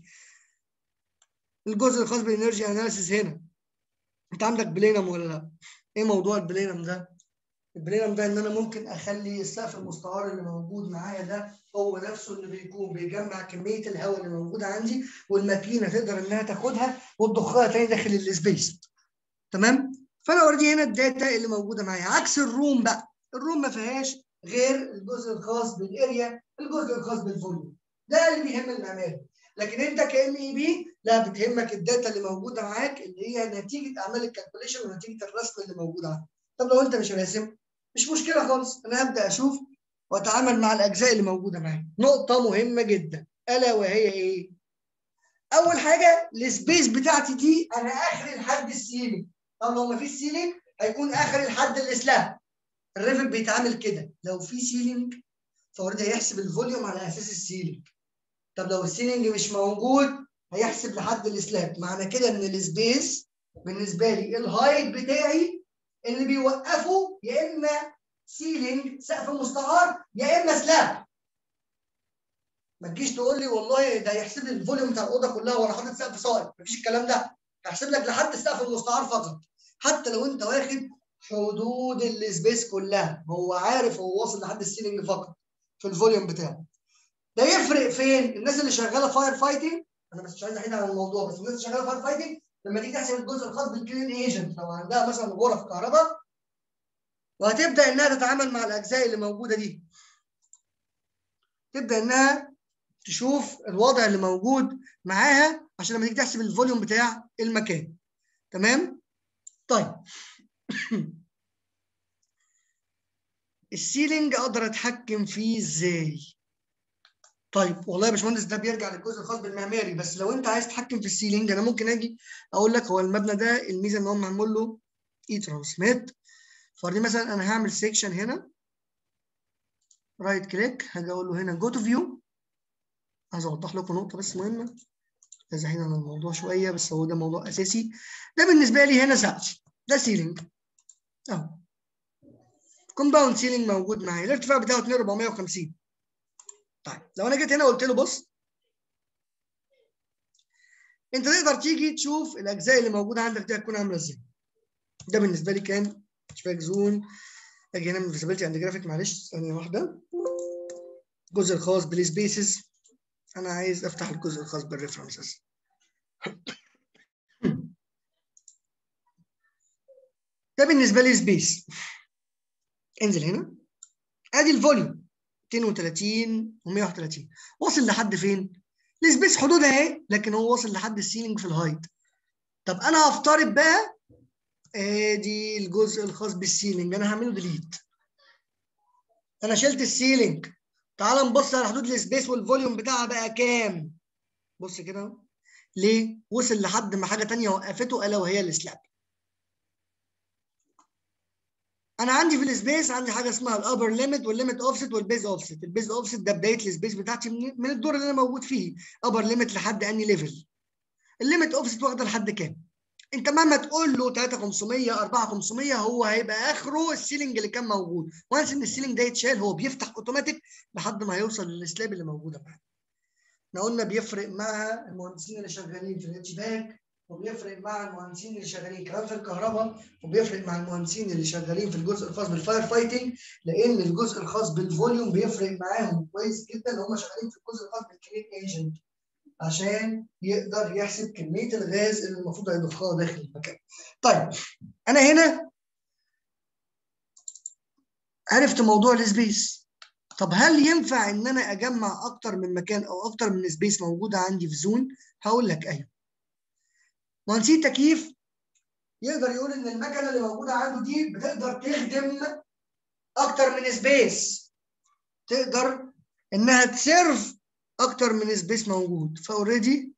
[SPEAKER 2] الجزء الخاص بالانرجي اناليسيس هنا انت عندك بلينم ولا لا؟ ايه موضوع البلينم ده؟ البلينم ده ان انا ممكن اخلي السقف المستعار اللي موجود معايا ده هو نفسه اللي بيكون بيجمع كميه الهواء اللي موجوده عندي والماكينه تقدر انها تاخدها وتضخها تاني داخل السبيس تمام؟ فانا اوريدي هنا الداتا اللي موجوده معايا عكس الروم بقى الروم ما فيهاش غير الجزء الخاص بالاريا الجزء الخاص بالفوليوم ده اللي بيهم المعماري لكن انت كام اي بي لا بتهمك الداتا اللي موجوده معاك اللي هي نتيجه اعمال الكالكوليشن ونتيجه الرسم اللي موجود عندك طب لو انت مش راسم مش مشكله خالص انا هبدا اشوف واتعامل مع الاجزاء اللي موجوده معايا نقطه مهمه جدا الا وهي ايه اول حاجه السبيس بتاعتي دي انا اخر الحد السيلينج طب لو ما فيش سيلينج هيكون اخر الحد الاسلام الريفت بيتعامل كده لو في سيلينج فاوريدي هيحسب الفوليوم على اساس السيلينج طب لو السيلينج مش موجود هيحسب لحد السلاب معنى كده ان السبيس بالنسبه لي الهايت بتاعي اللي بيوقفه يا اما سيلينج سقف مستعار يا اما سلاب ما تجيش تقول لي والله ده هيحسب لي الفوليوم بتاع الاوضه كلها وانا حاطط سقف صاعد مفيش الكلام ده هيحسب لك لحد السقف المستعار فقط حتى لو انت واخد حدود السبيس كلها هو عارف هو واصل لحد السيلينج فقط في الفوليوم بتاعه ده يفرق فين الناس اللي شغاله فاير فايتنج انا بس مش عايز احيد عن الموضوع بس الناس اللي شغاله فاير فايتنج لما تيجي تحسب الجزء الخاص بالكلين ايجنت لو عندها مثلا غرف كهرباء وهتبدا انها تتعامل مع الاجزاء اللي موجوده دي تبدا انها تشوف الوضع اللي موجود معاها عشان لما تيجي تحسب الفوليوم بتاع المكان تمام طيب السيلينج اقدر اتحكم فيه ازاي طيب والله يا باشمهندس ده بيرجع للجزء الخاص بالمعماري بس لو انت عايز تتحكم في السيلينج انا ممكن اجي اقول لك هو المبنى ده الميزه ان هو معمول له اي ترانسميت فدي مثلا انا هعمل سيكشن هنا رايت كليك هاجي اقول له هنا جو تو فيو عايز اوضح لكم نقطه بس مهمه ازحين عن الموضوع شويه بس هو ده موضوع اساسي ده بالنسبه لي هنا سقف ده سيلينج اهو كومباوند سيلينج موجود معايا الارتفاع بتاعه 2450 طيب لو انا جيت هنا قلت له بص انت تقدر تيجي تشوف الاجزاء اللي موجوده عندك دي هتكون عامله ازاي ده بالنسبه لي كان شباك زون اجي هنا من فيزيبيلتي اند جرافيك معلش ثانيه واحده الجزء الخاص بالسبيسز انا عايز افتح الجزء الخاص بالريفرنسز ده بالنسبه لي سبيس انزل هنا ادي الفوليوم 230 و131 واصل لحد فين؟ السبيس حدودها اهي لكن هو واصل لحد السيلينج في الهايت طب انا هفترض بقى ادي الجزء الخاص بالسيلينج انا هعمله ديليت انا شلت السيلينج تعال نبص على حدود السبيس والفوليوم بتاعها بقى كام بص كده اهو ليه وصل لحد ما حاجه ثانيه وقفته الا وهي السلاب انا عندي في السبيس عندي حاجه اسمها الابر ليميت والليميت اوفست والبيز اوفست البيز اوفست ده بدايه السبيس بتاعتي من الدور اللي انا موجود فيه ابر ليميت لحد اني ليفل الليميت اوفست واخده لحد كام انت مهما تقول له 3500 4500 هو هيبقى اخره السيلينج اللي كان موجود وانس ان السيلينج ده يتشال هو بيفتح اوتوماتيك لحد ما هيوصل للسلاب اللي موجوده معاه احنا قلنا بيفرق مع المهندسين اللي شغالين في الاتش باك وبيفرق مع المهندسين اللي شغالين كمان في الكهرباء وبيفرق مع المهندسين اللي شغالين في الجزء الخاص بالفاير فايتنج لان الجزء الخاص بالفوليوم بيفرق معاهم كويس جدا ان هم شغالين في الجزء الخاص بالكلين ايجنت عشان يقدر يحسب كميه الغاز اللي المفروض هيضخها داخل المكان. طيب انا هنا عرفت موضوع السبيس طب هل ينفع ان انا اجمع اكتر من مكان او اكتر من سبيس موجوده عندي في زون؟ هقول لك ايوه. مهندسين التكييف يقدر يقول ان المكنه اللي موجوده عنده دي بتقدر تخدم اكتر من سبيس تقدر انها تسيرف اكتر من سبيس موجود فاوريدي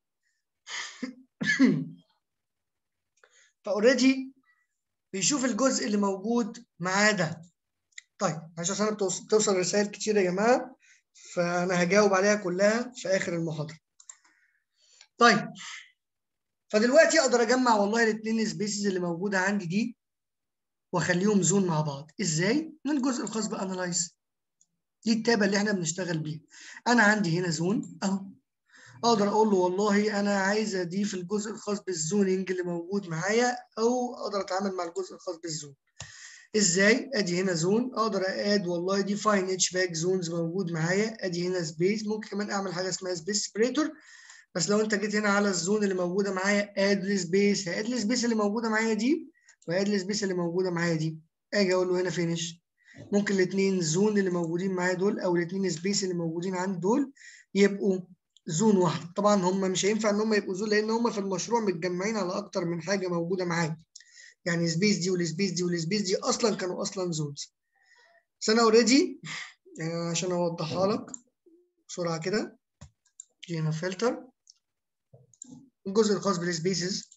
[SPEAKER 2] فاوريدي بيشوف الجزء اللي موجود معاه ده طيب عشان بتوصل رسائل كتير يا جماعه فانا هجاوب عليها كلها في اخر المحاضره طيب فدلوقتي اقدر اجمع والله الاثنين سبيسز اللي موجوده عندي دي واخليهم زون مع بعض ازاي من الجزء الخاص بانالايز دي التابه اللي احنا بنشتغل بيها انا عندي هنا زون اهو اقدر اقول له والله انا عايز اضيف الجزء الخاص بالزوننج اللي موجود معايا او اقدر اتعامل مع الجزء الخاص بالزون ازاي ادي هنا زون اقدر اد والله دي فاين اتش باك زونز موجود معايا ادي هنا سبيس ممكن كمان اعمل حاجه اسمها سبيس سبريتور بس لو انت جيت هنا على الزون اللي موجوده معايا اد السبيس هاد السبيس اللي موجوده معايا دي واد السبيس اللي موجوده معايا دي اجي اقول له هنا فينش ممكن الاثنين زون اللي موجودين معايا دول او الاثنين سبيس اللي موجودين عندي دول يبقوا زون واحده طبعا هم مش هينفع ان هم يبقوا زون لان هم في المشروع متجمعين على اكتر من حاجه موجوده معايا يعني سبيس دي والسبيس دي والسبيس دي اصلا كانوا اصلا زونز بس انا اوريدي يعني عشان اوضحها لك بسرعه كده هنا فلتر الجزء الخاص بالسبيسز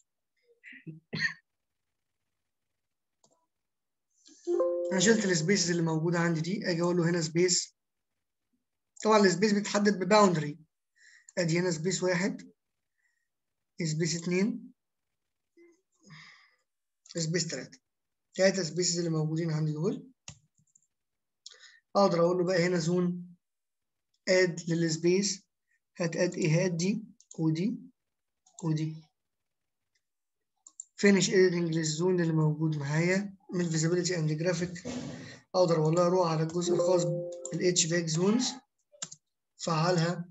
[SPEAKER 2] انا شلت السبيسز اللي موجوده عندي دي اجي اقول له هنا سبيس طبعا السبيس بيتحدد بباوندري ادي هنا سبيس واحد سبيس اتنين سبيس تلاته تلاته سبيسز اللي موجودين عندي دول اقدر اقول له بقى هنا زون اد للسبيس هات اد ايه هات دي ودي ودي فينش اديتنج للزون اللي موجود معايا من فيزيبيليتي اند جرافيك اقدر والله اروح على الجزء الخاص بالاتش باك زونز فعلها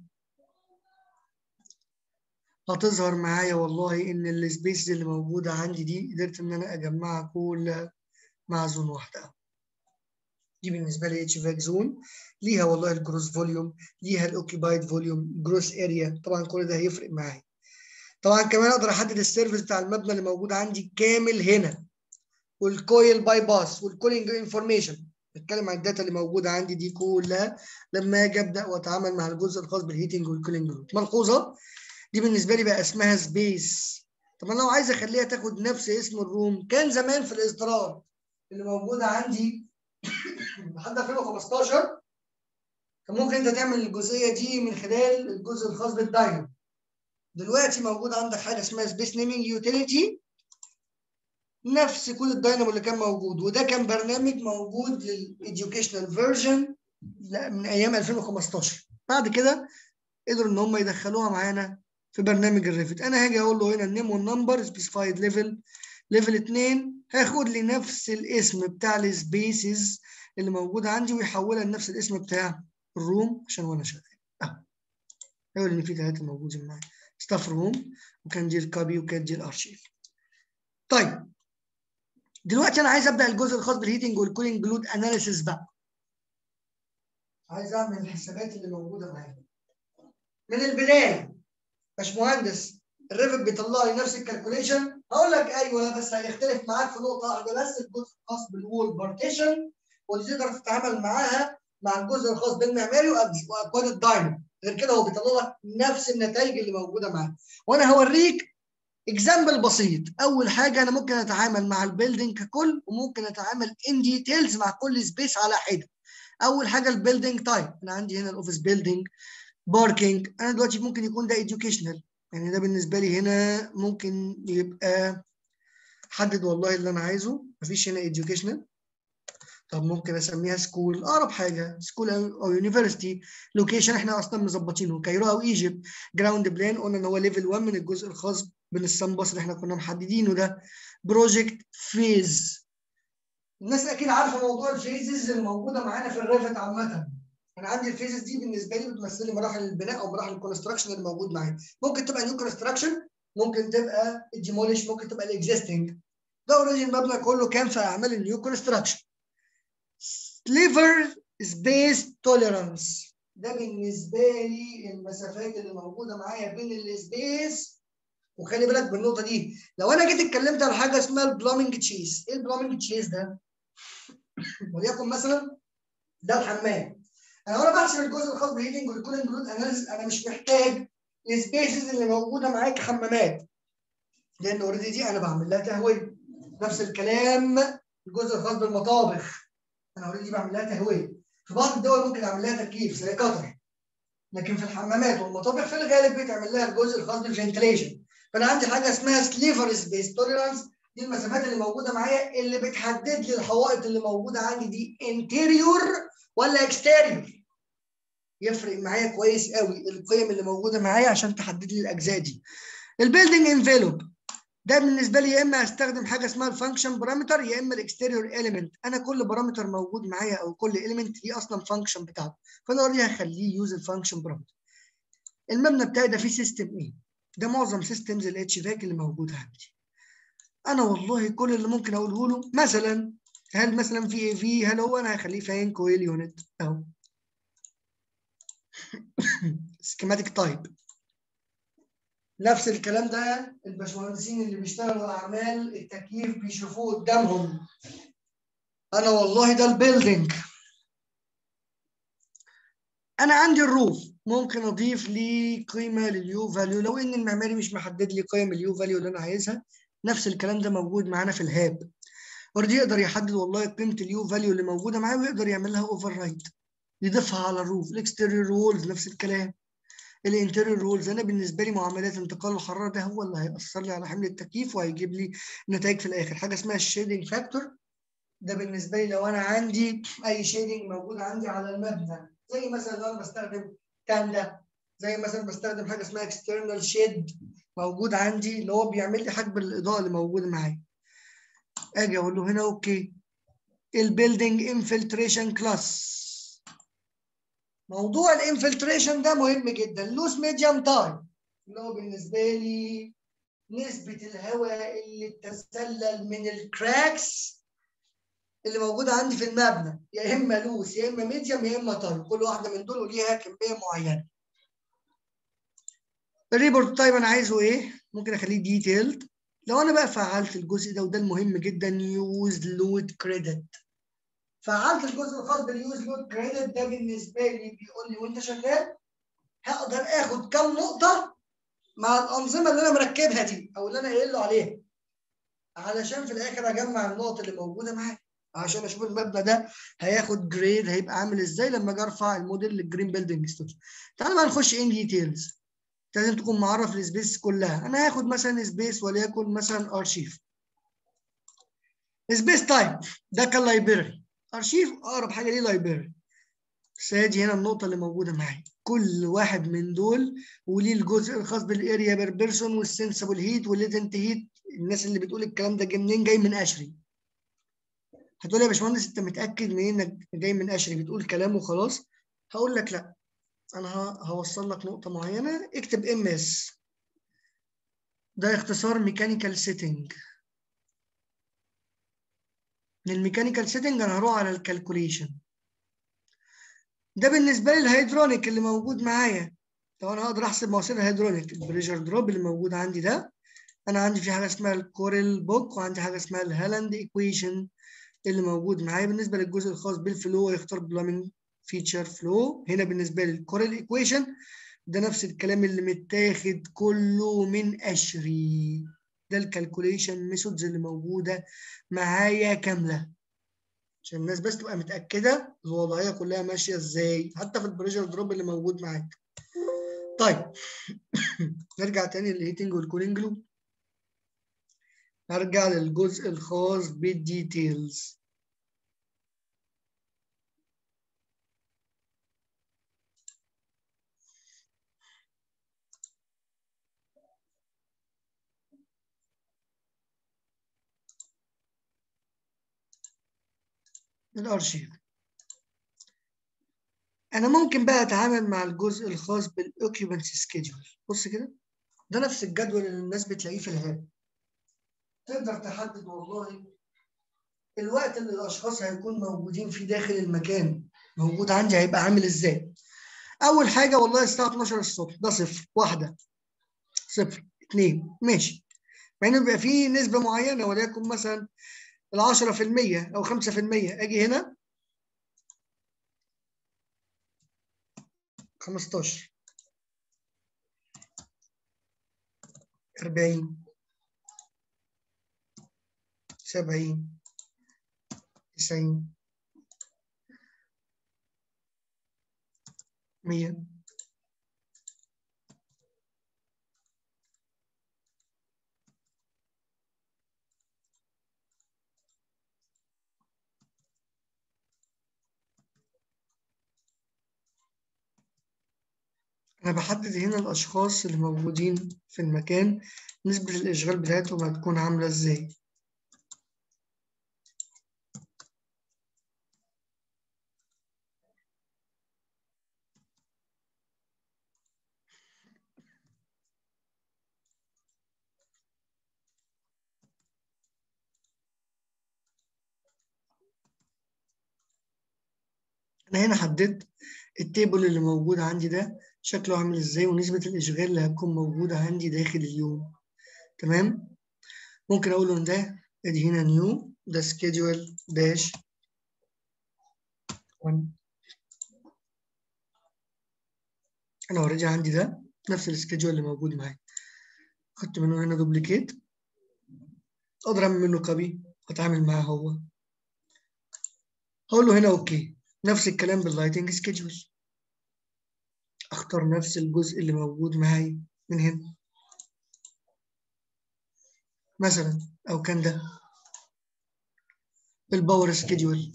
[SPEAKER 2] هتظهر معايا والله ان السبيس اللي موجوده عندي دي قدرت ان انا اجمعها كلها مع زون واحده دي بالنسبه لي اتش فاك زون ليها والله الجروس فوليوم ليها الاوكيبايد فوليوم جروس اريا طبعا كل ده هيفرق معايا طبعا كمان اقدر احدد السيرفيس بتاع المبنى اللي موجود عندي كامل هنا والكويل باي باس والكولينج انفورميشن بتكلم عن الداتا اللي موجوده عندي دي كلها لما اجي ابدا واتعامل مع الجزء الخاص بالهيتنج والكولينج ملحوظه دي بالنسبه لي بقى اسمها سبيس طب انا لو عايز اخليها تاخد نفس اسم الروم كان زمان في الاصدارات اللي موجوده عندي لحد 2015 كان ممكن انت تعمل الجزئيه دي من خلال الجزء الخاص بالداينامو دلوقتي موجود عندك حاجه اسمها سبيس نيمينج يوتيليتي نفس كود الداينامو اللي كان موجود وده كان برنامج موجود للإديوكيشنال فيرجن من ايام 2015 بعد كده قدروا ان هم يدخلوها معانا في برنامج الريفت انا هاجي اقول له هنا النيم والنمبر سبيسيفايد ليفل ليفل 2 هاخد لي نفس الاسم بتاع السبيسز اللي موجوده عندي ويحولها لنفس الاسم بتاع الروم عشان وانا شغال اهو هيقول ان في ثلاثه موجودين معايا ستاف روم وكان دي الكابي وكان دي الارشيف طيب دلوقتي انا عايز ابدا الجزء الخاص بالهيتنج والكولينج لود اناليسيس بقى عايز اعمل الحسابات اللي موجوده معايا من البدايه باشمهندس الريفت بيطلع لي نفس الكالكوليشن هقول لك ايوه بس هيختلف معاك في نقطه واحده بس الجزء الخاص بالوول بارتيشن واللي تقدر تتعامل معاها مع الجزء الخاص بالمعماري واكواد الداينامو غير كده هو بيطلع لك نفس النتائج اللي موجوده معاه وانا هوريك اكزامبل بسيط اول حاجه انا ممكن اتعامل مع البيلدينج ككل وممكن اتعامل ان ديتيلز مع كل سبيس على حده اول حاجه البيلدينج تايب انا عندي هنا الاوفيس بيلدينج باركينج انا دلوقتي ممكن يكون ده educational يعني ده بالنسبه لي هنا ممكن يبقى حدد والله اللي انا عايزه مفيش هنا educational طب ممكن اسميها سكول اقرب حاجه سكول او يونيفرستي لوكيشن احنا اصلا مظبطينه كايرو او ايجيبت جراوند بلان قلنا ان هو ليفل 1 من الجزء الخاص بالسان باص اللي احنا كنا محددينه ده بروجكت فيز الناس اكيد عارفه موضوع الفيزز اللي موجوده معانا في الريفت عامه انا عندي الفيزز دي بالنسبه لي بتمثل لي مراحل البناء او مراحل الكونستراكشن اللي موجود معايا ممكن تبقى نيو كونستراكشن ممكن تبقى الديموليش ممكن تبقى الاكزيستنج ده اوريدي المبنى كله كان في اعمال النيو كونستراكشن سليفر سبيس توليرانس ده بالنسبه لي المسافات اللي موجوده معايا بين السبيس وخلي بالك بالنقطه دي لو انا جيت اتكلمت على حاجه اسمها البلامنج تشيز ايه البلامنج تشيز ده وليكن مثلا ده الحمام انا وانا بحسب الجزء الخاص بالهيتنج والكولينج لود اناليسيس انا مش محتاج السبيسز اللي موجوده معايا كحمامات لان اوريدي دي انا بعمل لها تهويه نفس الكلام الجزء الخاص بالمطابخ انا اوريدي بعمل لها تهويه في بعض الدول ممكن اعمل لها تكييف زي قطر لكن في الحمامات والمطابخ في الغالب بيتعمل لها الجزء الخاص بالفنتليشن فانا عندي حاجه اسمها سليفر سبيس توليرانس دي المسافات اللي موجوده معايا اللي بتحدد لي الحوائط اللي موجوده عندي دي انتيريور ولا اكستيريور يفرق معايا كويس قوي القيم اللي موجوده معايا عشان تحدد لي الاجزاء دي البيلدنج انفلوب ده بالنسبه لي يا اما استخدم حاجه اسمها الفانكشن بارامتر يا اما الاكستيريور اليمنت انا كل بارامتر موجود معايا او كل اليمنت ليه اصلا فانكشن بتاعته فانا اوريدي هخليه يوز الفانكشن بارامتر المبنى بتاعي ده فيه سيستم ايه ده معظم سيستمز الاتش فاك اللي موجوده عندي انا والله كل اللي ممكن اقوله له مثلا هل مثلا في اي في هل هو انا هخليه فين كويل يونت اهو سكيماتيك تايب نفس الكلام ده الباشمهندسين اللي بيشتغلوا اعمال التكييف بيشوفوه قدامهم انا والله ده البيلدينج انا عندي الروف ممكن اضيف لي قيمه لليو فاليو لو ان المعماري مش محدد لي قيم اليو فاليو اللي انا عايزها نفس الكلام ده موجود معانا في الهاب اوريدي يقدر يحدد والله قيمه اليو فاليو اللي موجوده معاه ويقدر يعمل لها اوفر رايت يضيفها على الروف الاكستيريور وولز نفس الكلام الانتيريور رولز انا بالنسبه لي معاملات انتقال الحراره ده هو اللي هيأثر لي على حمل التكييف وهيجيب لي نتائج في الاخر حاجه اسمها الشيدنج فاكتور ده بالنسبه لي لو انا عندي اي شيدنج موجود عندي على المبنى زي مثلا لو انا بستخدم تاندا زي مثلا بستخدم حاجه اسمها اكسترنال شيد موجود عندي اللي هو بيعمل لي حجب الاضاءه اللي موجوده معايا اجي اقول له هنا اوكي البيلدينج انفلتريشن كلاس موضوع الانفلتريشن ده مهم جدا لوس ميديوم تايم اللي هو بالنسبه لي نسبه الهواء اللي تسلل من الكراكس اللي موجوده عندي في المبنى يا اما لوس يا اما ميديم يا اما تايم كل واحده من دول وليها كميه معينه الريبورت تايم انا عايزه ايه ممكن اخليه ديتيلد لو انا بقى فعلت الجزء ده وده المهم جدا يوز لود كريدت فعلت الجزء الخاص باليوز لود كريدت ده بالنسبه لي بيقول لي وانت شغال هقدر اخد كام نقطه مع الانظمه اللي انا مركبها دي او اللي انا قايل له عليها علشان في الاخر اجمع النقط اللي موجوده معايا عشان اشوف المبنى ده هياخد جريد هيبقى عامل ازاي لما اجي ارفع الموديل للجرين بيلدينج ستوديو تعالى بقى نخش ان ديتيلز لازم تكون معرف السبيس كلها انا هاخد مثلا سبيس وليكن مثلا ارشيف سبيس تايب ده كان لايبراري ارشيف اقرب حاجه ليه لايبراري بس ادي هنا النقطه اللي موجوده معايا كل واحد من دول وليه الجزء الخاص بالاريا بير بيرسون والسنسبل هيت والليتنت هيت الناس اللي بتقول الكلام ده جاي منين جاي من اشري هتقول يا باشمهندس انت متاكد منين انك جاي من اشري بتقول كلام وخلاص هقول لك لا انا هوصل لك نقطه معينه اكتب ام اس ده اختصار ميكانيكال سيتنج من الميكانيكال سيتنج انا هروح على الكالكوليشن ده بالنسبه لي الهيدرونيك اللي موجود معايا لو انا هقدر احسب مواسير الهيدرونيك البريشر دروب اللي موجود عندي ده انا عندي في حاجه اسمها الكوريل بوك وعندي حاجه اسمها الهالاند ايكويشن اللي موجود معايا بالنسبه للجزء الخاص بالفلو يختار بلامين فيتشر فلو هنا بالنسبه لي الكوريل ايكويشن ده نفس الكلام اللي متاخد كله من اشري ده الكالكوليشن ميثودز اللي موجوده معايا كامله عشان الناس بس تبقى متاكده الوضعيه كلها ماشيه ازاي حتى في البريشر دروب اللي موجود معاك طيب نرجع تاني للهيتنج والكولينج لوب هرجع للجزء الخاص بالديتيلز الارشيف انا ممكن بقى اتعامل مع الجزء الخاص بالاوكيوبنسي سكيدول بص كده ده نفس الجدول اللي الناس بتلاقيه في الهاب تقدر تحدد والله الوقت اللي الاشخاص هيكون موجودين فيه داخل المكان موجود عندي هيبقى عامل ازاي اول حاجه والله الساعه 12 الصبح ده صفر واحده صفر اثنين ماشي مع انه بيبقى فيه نسبه معينه وليكن مثلا ال 10% او 5% اجي هنا 15 40 70 90 100 أنا بحدد هنا الأشخاص اللي موجودين في المكان نسبة الإشغال بتاعتهم هتكون عاملة إزاي أنا هنا حددت التيبل اللي موجود عندي ده شكله عامل ازاي ونسبة الإشغال اللي هتكون موجودة عندي داخل اليوم تمام ممكن أقول إن ده أدي هنا نيو ده سكيدول داش 1 أنا أوريدي عندي ده نفس السكيدول اللي موجود معايا خدت منه هنا دوبليكيت أقدر أعمل منه كوبي وأتعامل معاه هو هقول له هنا أوكي نفس الكلام باللايتنج سكيدول اختار نفس الجزء اللي موجود معايا من هنا مثلا او كان ده الباور سكيدول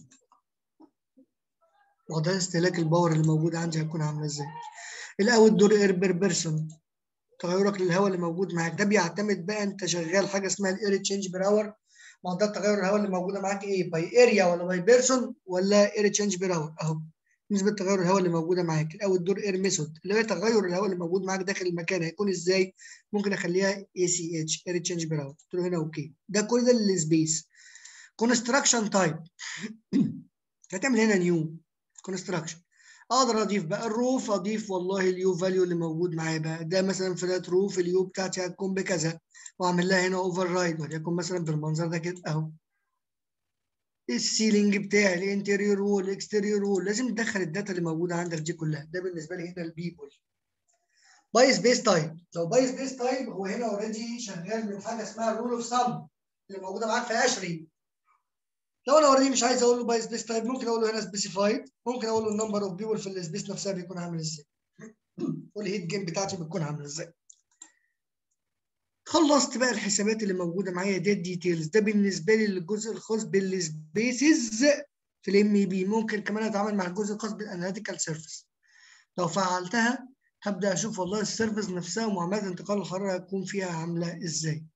[SPEAKER 2] وده استهلاك الباور اللي موجود عندي هيكون عامل ازاي الاوت دور اير بير بيرسون تغيرك للهواء اللي موجود معاك ده بيعتمد بقى انت شغال حاجه اسمها الاير تشينج بير اور ما ده تغير الهواء اللي موجوده معاك ايه باي اريا ولا باي بيرسون ولا اير تشينج بير اور اهو نسبه تغير الهواء اللي موجوده معاك الاول دور اير ميثود اللي هو تغير الهواء اللي موجود معاك داخل المكان هيكون ازاي ممكن اخليها اي سي اتش اير تشينج بير اور قلت له هنا اوكي ده كل ده للسبيس كونستراكشن تايب هتعمل هنا نيو كونستراكشن اقدر اضيف بقى الروف اضيف والله اليو فاليو اللي موجود معايا بقى ده مثلا فلات روف اليو بتاعتي هتكون بكذا واعمل لها هنا اوفر رايد وليكن مثلا بالمنظر ده كده اهو السيلينج بتاعي الانتيريور وول الاكستيريور وول لازم تدخل الداتا اللي موجوده عندك دي كلها ده بالنسبه لي هنا البيبول باي سبيس تايب لو باي سبيس تايب هو هنا اوريدي شغال من حاجه اسمها الرول اوف سم اللي موجوده معاك في اشري لو انا اوريدي مش عايز اقول له باي سبيس تايب ممكن اقول له هنا سبيسيفايد ممكن اقول له النمبر اوف بيبول في السبيس نفسها بيكون عامل ازاي والهيت جيم بتاعتي بتكون عامله ازاي خلصت بقى الحسابات اللي موجوده معايا دي الديتيلز ده بالنسبه لي الجزء الخاص بالسبيسز في الام اي بي ممكن كمان اتعامل مع الجزء الخاص بالاناليتيكال سيرفيس لو فعلتها هبدا اشوف والله السيرفيس نفسها ومعاملات انتقال الحراره هتكون فيها عامله ازاي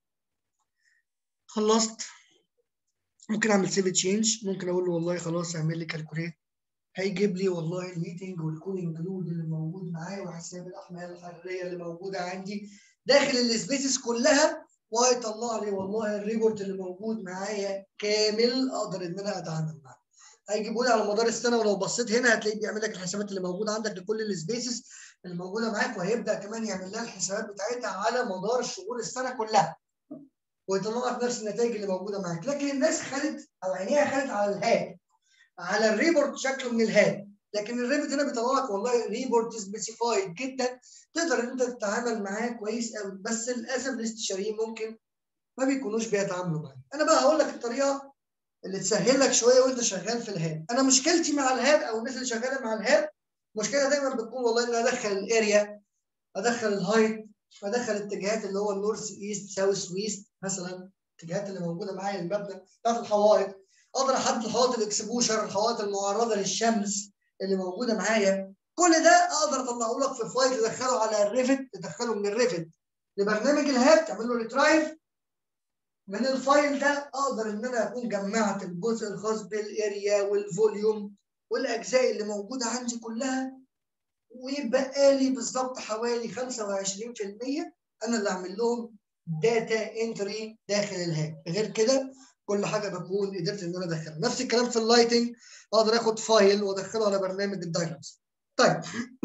[SPEAKER 2] خلصت ممكن اعمل سيف تشينج ممكن اقول له والله خلاص اعمل لي كالكوليت هيجيب لي والله الهيتنج والكولينج لود اللي موجود معايا وحساب الاحمال الحراريه اللي موجوده عندي داخل السبيسز كلها وهيطلع لي والله الريبورت اللي موجود معايا كامل اقدر ان انا اتعامل معاه هيجيبوا لي على مدار السنه ولو بصيت هنا هتلاقيه بيعمل لك الحسابات اللي موجوده عندك لكل السبيسز اللي موجوده معاك وهيبدا كمان يعمل لها الحسابات بتاعتها على مدار شهور السنه كلها ويطلع لك نفس النتائج اللي موجوده معاك لكن الناس خدت او عينيها خدت على الهاد على الريبورت شكله من الهاد لكن الريبورت هنا بيطلع لك والله ريبورت سبيسيفايد جدا تقدر ان انت تتعامل معاه كويس قوي بس للاسف الاستشاريين ممكن ما بيكونوش بيتعاملوا معاه انا بقى هقول لك الطريقه اللي تسهل لك شويه وانت شغال في الهاد انا مشكلتي مع الهاد او الناس اللي شغاله مع الهاد مشكله دايما بتكون والله ان انا ادخل الاريا ادخل الهايت ادخل الاتجاهات اللي هو النورث ايست ساوث ويست مثلا الاتجاهات اللي موجوده معايا المبنى بتاعت الحوائط اقدر احدد حوائط الاكسبوشر الحوائط المعرضه للشمس اللي موجوده معايا كل ده اقدر اطلعه لك في فايل تدخله على الريفت تدخله من الريفت لبرنامج الهاب تعمل له ريترايف من الفايل ده اقدر ان انا اكون جمعت الجزء الخاص بالاريا والفوليوم والاجزاء اللي موجوده عندي كلها ويبقى لي بالظبط حوالي 25% انا اللي اعمل لهم داتا انتري داخل الهاب غير كده كل حاجه بكون قدرت ان انا ادخلها نفس الكلام في اللايتنج اقدر اخد فايل وادخله على برنامج الداينامكس طيب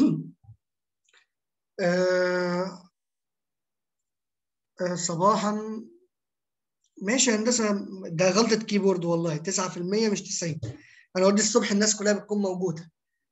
[SPEAKER 2] آه آه صباحا ماشي يا هندسه ده غلطه كيبورد والله 9% مش 90 انا قلت الصبح الناس كلها بتكون موجوده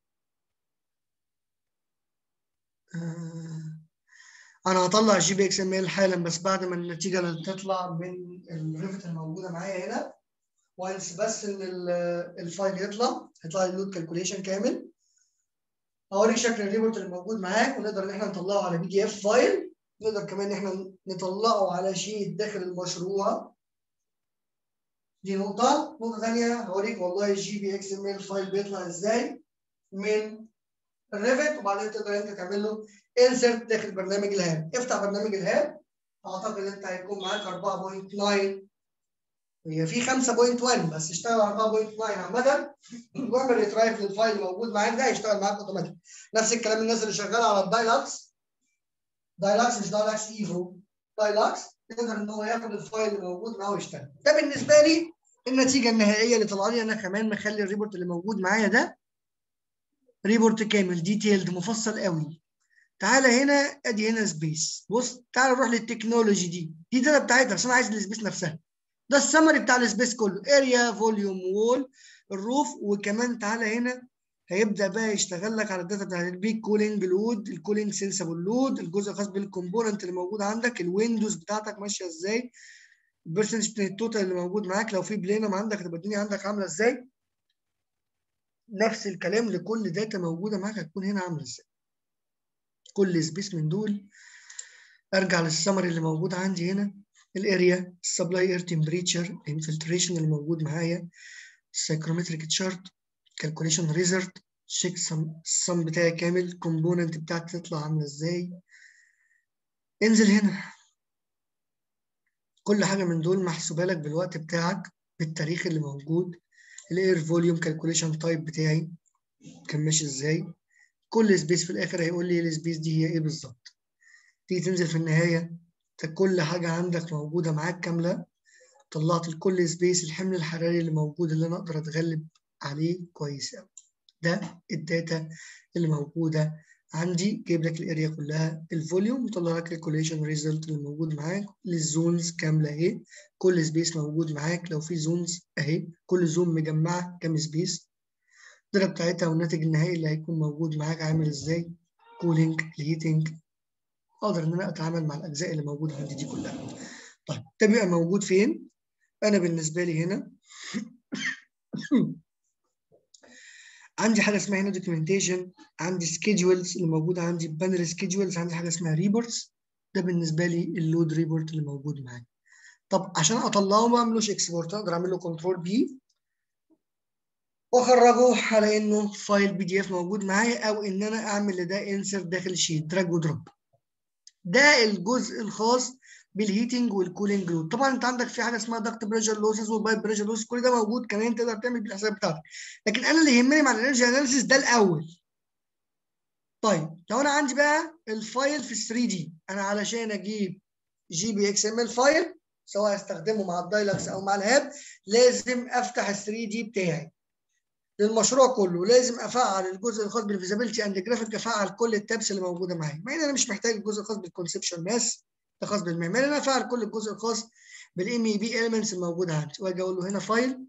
[SPEAKER 2] آه انا هطلع جي بي اكس ام ال حالا بس بعد ما النتيجه اللي تطلع من الريفت الموجوده معايا هنا وانس بس ان الفايل يطلع هيطلع لي اللود كالكوليشن كامل هوريك شكل الريبورت اللي موجود معاك ونقدر ان احنا نطلعه على بي دي اف فايل نقدر كمان ان احنا نطلعه على شيت داخل المشروع دي نقطة، نقطة ثانية هوريك والله الجي بي اكس ام ال فايل بيطلع ازاي من الريفت وبعدين تقدر انت تعمل له انسرت داخل برنامج الهاب افتح برنامج الهاب اعتقد انت هيكون معاك 4.9 هي في 5.1 بس اشتغل على 4.9 عامة واعمل ريترايف للفايل الموجود معاك ده هيشتغل معاك اوتوماتيك نفس الكلام الناس اللي شغاله على الدايلاكس دايلاكس مش دايلاكس ايفو دايلاكس يقدر ان هو ياخد الفايل اللي موجود معاه ويشتغل ده بالنسبه لي النتيجه النهائيه اللي طلع لي انا كمان مخلي الريبورت اللي موجود معايا ده ريبورت كامل ديتيلد مفصل قوي تعالى هنا ادي هنا سبيس بص تعالى نروح للتكنولوجي دي دي الداتا بتاعتها بس انا عايز السبيس نفسها ده السمري بتاع السبيس كله اريا فوليوم وول الروف وكمان تعالى هنا هيبدا بقى يشتغل لك على الداتا بتاعت البيك كولينج لود الكولينج سنسبل لود الجزء الخاص بالكومبوننت اللي موجود عندك الويندوز بتاعتك ماشيه ازاي البرسنتج بتاع التوتال اللي موجود معاك لو في بلينم عندك هتبقى الدنيا عندك عامله ازاي نفس الكلام لكل داتا موجوده معاك هتكون هنا عامله ازاي كل سبيس من دول ارجع للسمري اللي موجود عندي هنا الاريا السبلاي اير تمبريتشر الانفلتريشن اللي موجود معايا السايكرومتريك تشارت كالكوليشن ريزلت تشيك السم بتاعي كامل الكومبوننت بتاعتي تطلع عامله ازاي انزل هنا كل حاجه من دول محسوبه لك بالوقت بتاعك بالتاريخ اللي موجود الاير فوليوم كالكوليشن تايب بتاعي كان ماشي ازاي كل سبيس في الاخر هيقول لي السبيس دي هي ايه بالظبط تيجي تنزل في النهايه كل حاجه عندك موجوده معاك كامله طلعت لكل سبيس الحمل الحراري اللي موجود اللي انا اقدر اتغلب عليه كويس قوي ده الداتا اللي موجوده عندي جايب لك الاريا كلها الفوليوم وطلع لك الكوليشن ريزلت اللي موجود معاك للزونز كامله اهي كل سبيس موجود معاك لو في زونز اهي كل زون مجمعه كام سبيس الدرجه بتاعتها والناتج النهائي اللي هيكون موجود معاك عامل ازاي كولينج الهيتنج اقدر ان انا اتعامل مع الاجزاء اللي موجوده عندي دي كلها طيب ده بيبقى موجود فين انا بالنسبه لي هنا عندي حاجه اسمها هنا دوكيومنتيشن عندي سكيدجولز اللي موجوده عندي بانر سكيدجولز عندي حاجه اسمها ريبورتس ده بالنسبه لي اللود ريبورت اللي موجود معايا طب عشان اطلعه ما اعملوش اكسبورت اقدر اعمل له كنترول بي واخرجه على انه فايل بي دي اف موجود معايا او ان انا اعمل لده انسرت داخل الشيت دراج ودروب ده الجزء الخاص بالهيتنج والكولينج لود طبعا انت عندك في حاجه اسمها دكت بريشر لوسز والبايب بريشر لوسز كل ده موجود كمان تقدر تعمل بيه الحساب بتاعتك لكن انا اللي يهمني مع الانرجي اناليسيس ده الاول طيب لو انا عندي بقى الفايل في 3 دي انا علشان اجيب جي بي اكس ام ال فايل سواء استخدمه مع الدايلكس او مع الهاب لازم افتح ال 3 دي بتاعي للمشروع كله لازم افعل الجزء الخاص بالفيزابيلتي اند جرافيك افعل كل التابس اللي موجوده معايا مع ان انا مش محتاج الجزء الخاص بالكونسبشن بس ده خاص بالمعماري انا افعل كل الجزء الخاص بالام اي بي اليمنتس الموجوده عندي واجي اقول له هنا فايل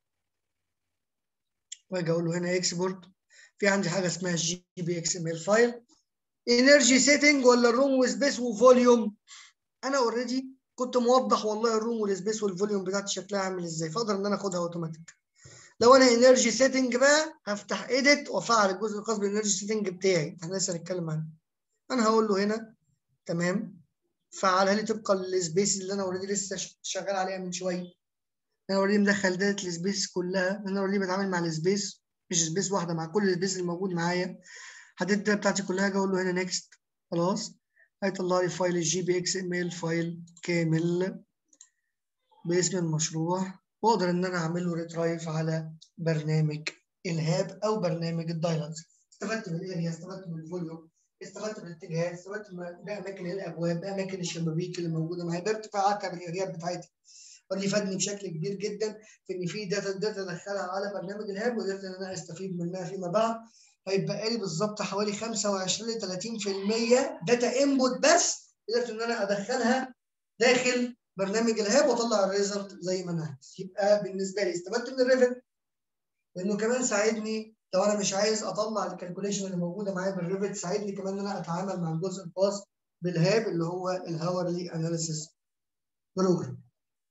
[SPEAKER 2] واجي اقول له هنا اكسبورت في عندي حاجه اسمها جي بي اكس ام ال فايل انرجي سيتنج ولا الروم وسبيس وفوليوم انا اوريدي كنت موضح والله الروم والسبيس والفوليوم بتاعتي شكلها عامل ازاي فاقدر ان انا اخدها اوتوماتيك لو انا انرجي سيتنج بقى هفتح ايديت وافعل الجزء الخاص بالانرجي سيتنج بتاعي احنا لسه هنتكلم عنه انا هقول له هنا تمام فعلها لي طبقا للسبيس اللي انا اوريدي لسه شغال عليها من شويه انا اوريدي مدخل داتا السبيس كلها انا اوريدي بتعامل مع السبيس مش سبيس واحده مع كل السبيس اللي موجود معايا حددت الداتا بتاعتي كلها اجي اقول له هنا نيكست خلاص هيطلع لي فايل الجي بي اكس ام ال فايل كامل باسم المشروع واقدر ان انا اعمل له ريترايف على برنامج الهاب او برنامج الدايلكس استفدت من الاريا استفدت من الفوليوم استفدت من الاتجاهات استفدت باماكن الابواب باماكن الشبابيك اللي موجوده معايا بارتفاعاتها بالاريات بتاعتي واللي فادني بشكل كبير جدا في ان في داتا داتا ادخلها على برنامج الهاب وقدرت ان انا استفيد منها فيما بعد هيبقى لي بالظبط حوالي 25 ل 30% داتا انبوت بس قدرت ان انا ادخلها داخل برنامج الهاب واطلع الريزلت زي ما انا عايز يبقى بالنسبه لي استفدت من الريفت لانه كمان ساعدني لو انا مش عايز اطلع الكالكوليشن اللي موجوده معايا بالريفت ساعدني كمان ان انا اتعامل مع الجزء الخاص بالهاب اللي هو الهاورلي اناليسيس بروجرام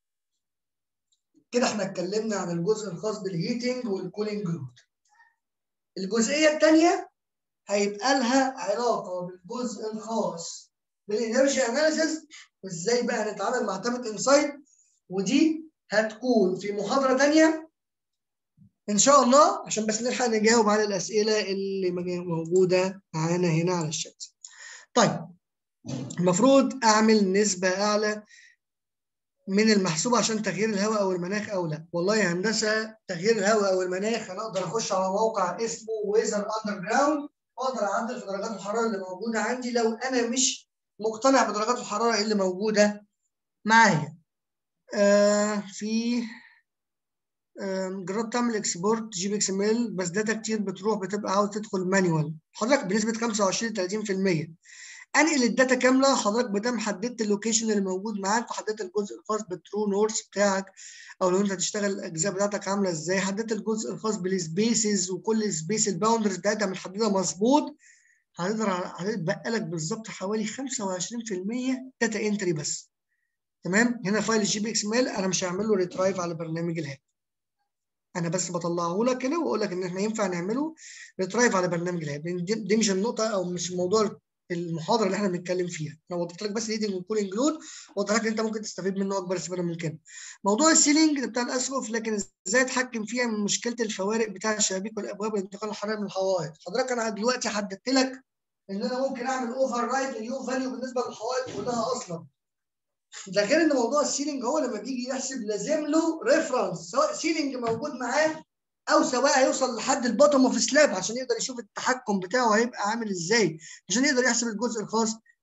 [SPEAKER 2] كده احنا اتكلمنا عن الجزء الخاص بالهيتنج والكولينج لود الجزئيه الثانيه هيبقى لها علاقه بالجزء الخاص بالانرجي اناليسيس وازاي بقى هنتعامل مع تابت انسايت ودي هتكون في محاضره ثانيه ان شاء الله عشان بس نلحق نجاوب على الاسئله اللي موجوده معانا هنا على الشات. طيب المفروض اعمل نسبه اعلى من المحسوب عشان تغيير الهواء او المناخ او لا والله يا هندسه تغيير الهواء او المناخ انا اقدر اخش على موقع اسمه ويزر اندر جراوند واقدر اعدل في درجات الحراره اللي موجوده عندي لو انا مش مقتنع بدرجات الحراره اللي موجوده معايا آه في آه جربت تعمل اكسبورت جي بي اكس ام ال بس داتا كتير بتروح بتبقى عاوز تدخل مانيوال حضرتك بنسبه 25 30% انقل الداتا كامله حضرتك ما دام حددت اللوكيشن اللي موجود معاك وحددت الجزء الخاص بالترو نورث بتاعك او لو انت هتشتغل الاجزاء بتاعتك عامله ازاي حددت الجزء الخاص بالسبيسز وكل سبيس الباوندرز بتاعتها متحدده مظبوط هتقدر هتبقى لك بالظبط حوالي 25% داتا انتري بس تمام هنا فايل الجي بي اكس ام ال انا مش هعمل له ريترايف على برنامج الهاب انا بس بطلعه لك كده واقول لك ان احنا ينفع نعمله ريترايف على برنامج الهاب دي مش النقطه او مش الموضوع المحاضره اللي احنا بنتكلم فيها انا وضحت لك بس الهيتنج والكولينج لود وضحت لك ان انت ممكن تستفيد منه اكبر استفاده ممكنه موضوع السيلينج بتاع الاسقف لكن ازاي اتحكم فيها من مشكله الفوارق بتاع الشبابيك والابواب والانتقال الحراري من الحوائط حضرتك انا دلوقتي حددت لك ان انا ممكن اعمل اوفر رايد لليو فاليو بالنسبه للحوائط كلها اصلا ده غير ان موضوع السيلينج هو لما بيجي يحسب لازم له ريفرنس سواء سيلينج موجود معاه او سواء هيوصل لحد البوتوم اوف سلاب عشان يقدر يشوف التحكم بتاعه هيبقى عامل ازاي عشان يقدر يحسب الجزء الخاص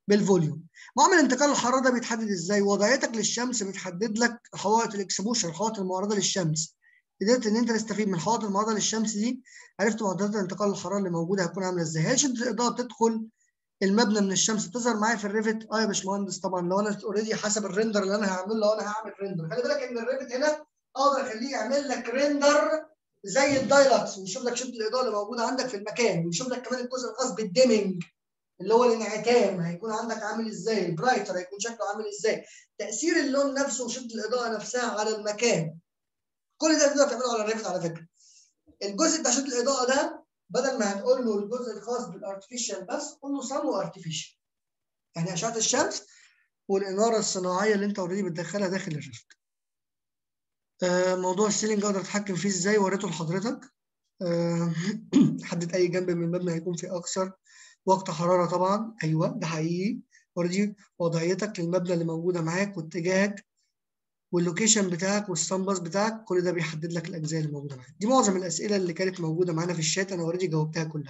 [SPEAKER 2] بالفوليوم معامل انتقال الحراره ده بيتحدد ازاي وضعيتك للشمس بتحدد لك حوائط الاكسبوشر الحوائط المعرضه للشمس قدرت ان انت تستفيد من الحوائط المعرضه للشمس دي عرفت معدلات انتقال الحراره اللي موجوده هتكون عامله ازاي هل شده الاضاءه بتدخل المبنى من الشمس بتظهر معايا في الريفت اه يا باشمهندس طبعا لو انا اوريدي حسب الريندر اللي انا هعمله لو انا هعمل ريندر خلي بالك ان الريفت هنا اقدر اخليه يعمل لك ريندر زي الدايلكس ويشوف لك شده الاضاءه اللي موجوده عندك في المكان ويشوف لك كمان الجزء الخاص بالديمنج اللي هو الانعتام هيكون عندك عامل ازاي البرايتر هيكون شكله عامل ازاي تاثير اللون نفسه وشده الاضاءه نفسها على المكان كل ده تقدر تعمله على الريفت على فكره الجزء بتاع شده الاضاءه ده بدل ما هتقول له الجزء الخاص بالارتفيشال بس قول له سمو ارتفيشال يعني اشعه الشمس والاناره الصناعيه اللي انت اوريدي بتدخلها داخل الريفت آه موضوع السيلينج اقدر اتحكم فيه ازاي وريته لحضرتك آه حدد اي جنب من المبنى هيكون فيه اكثر وقت حراره طبعا ايوه ده حقيقي اوريدي وضعيتك للمبنى اللي موجوده معاك واتجاهك واللوكيشن بتاعك والسامبس بتاعك كل ده بيحدد لك الاجزاء اللي موجوده معاك دي معظم الاسئله اللي كانت موجوده معانا في الشات انا اوريدي جاوبتها كلها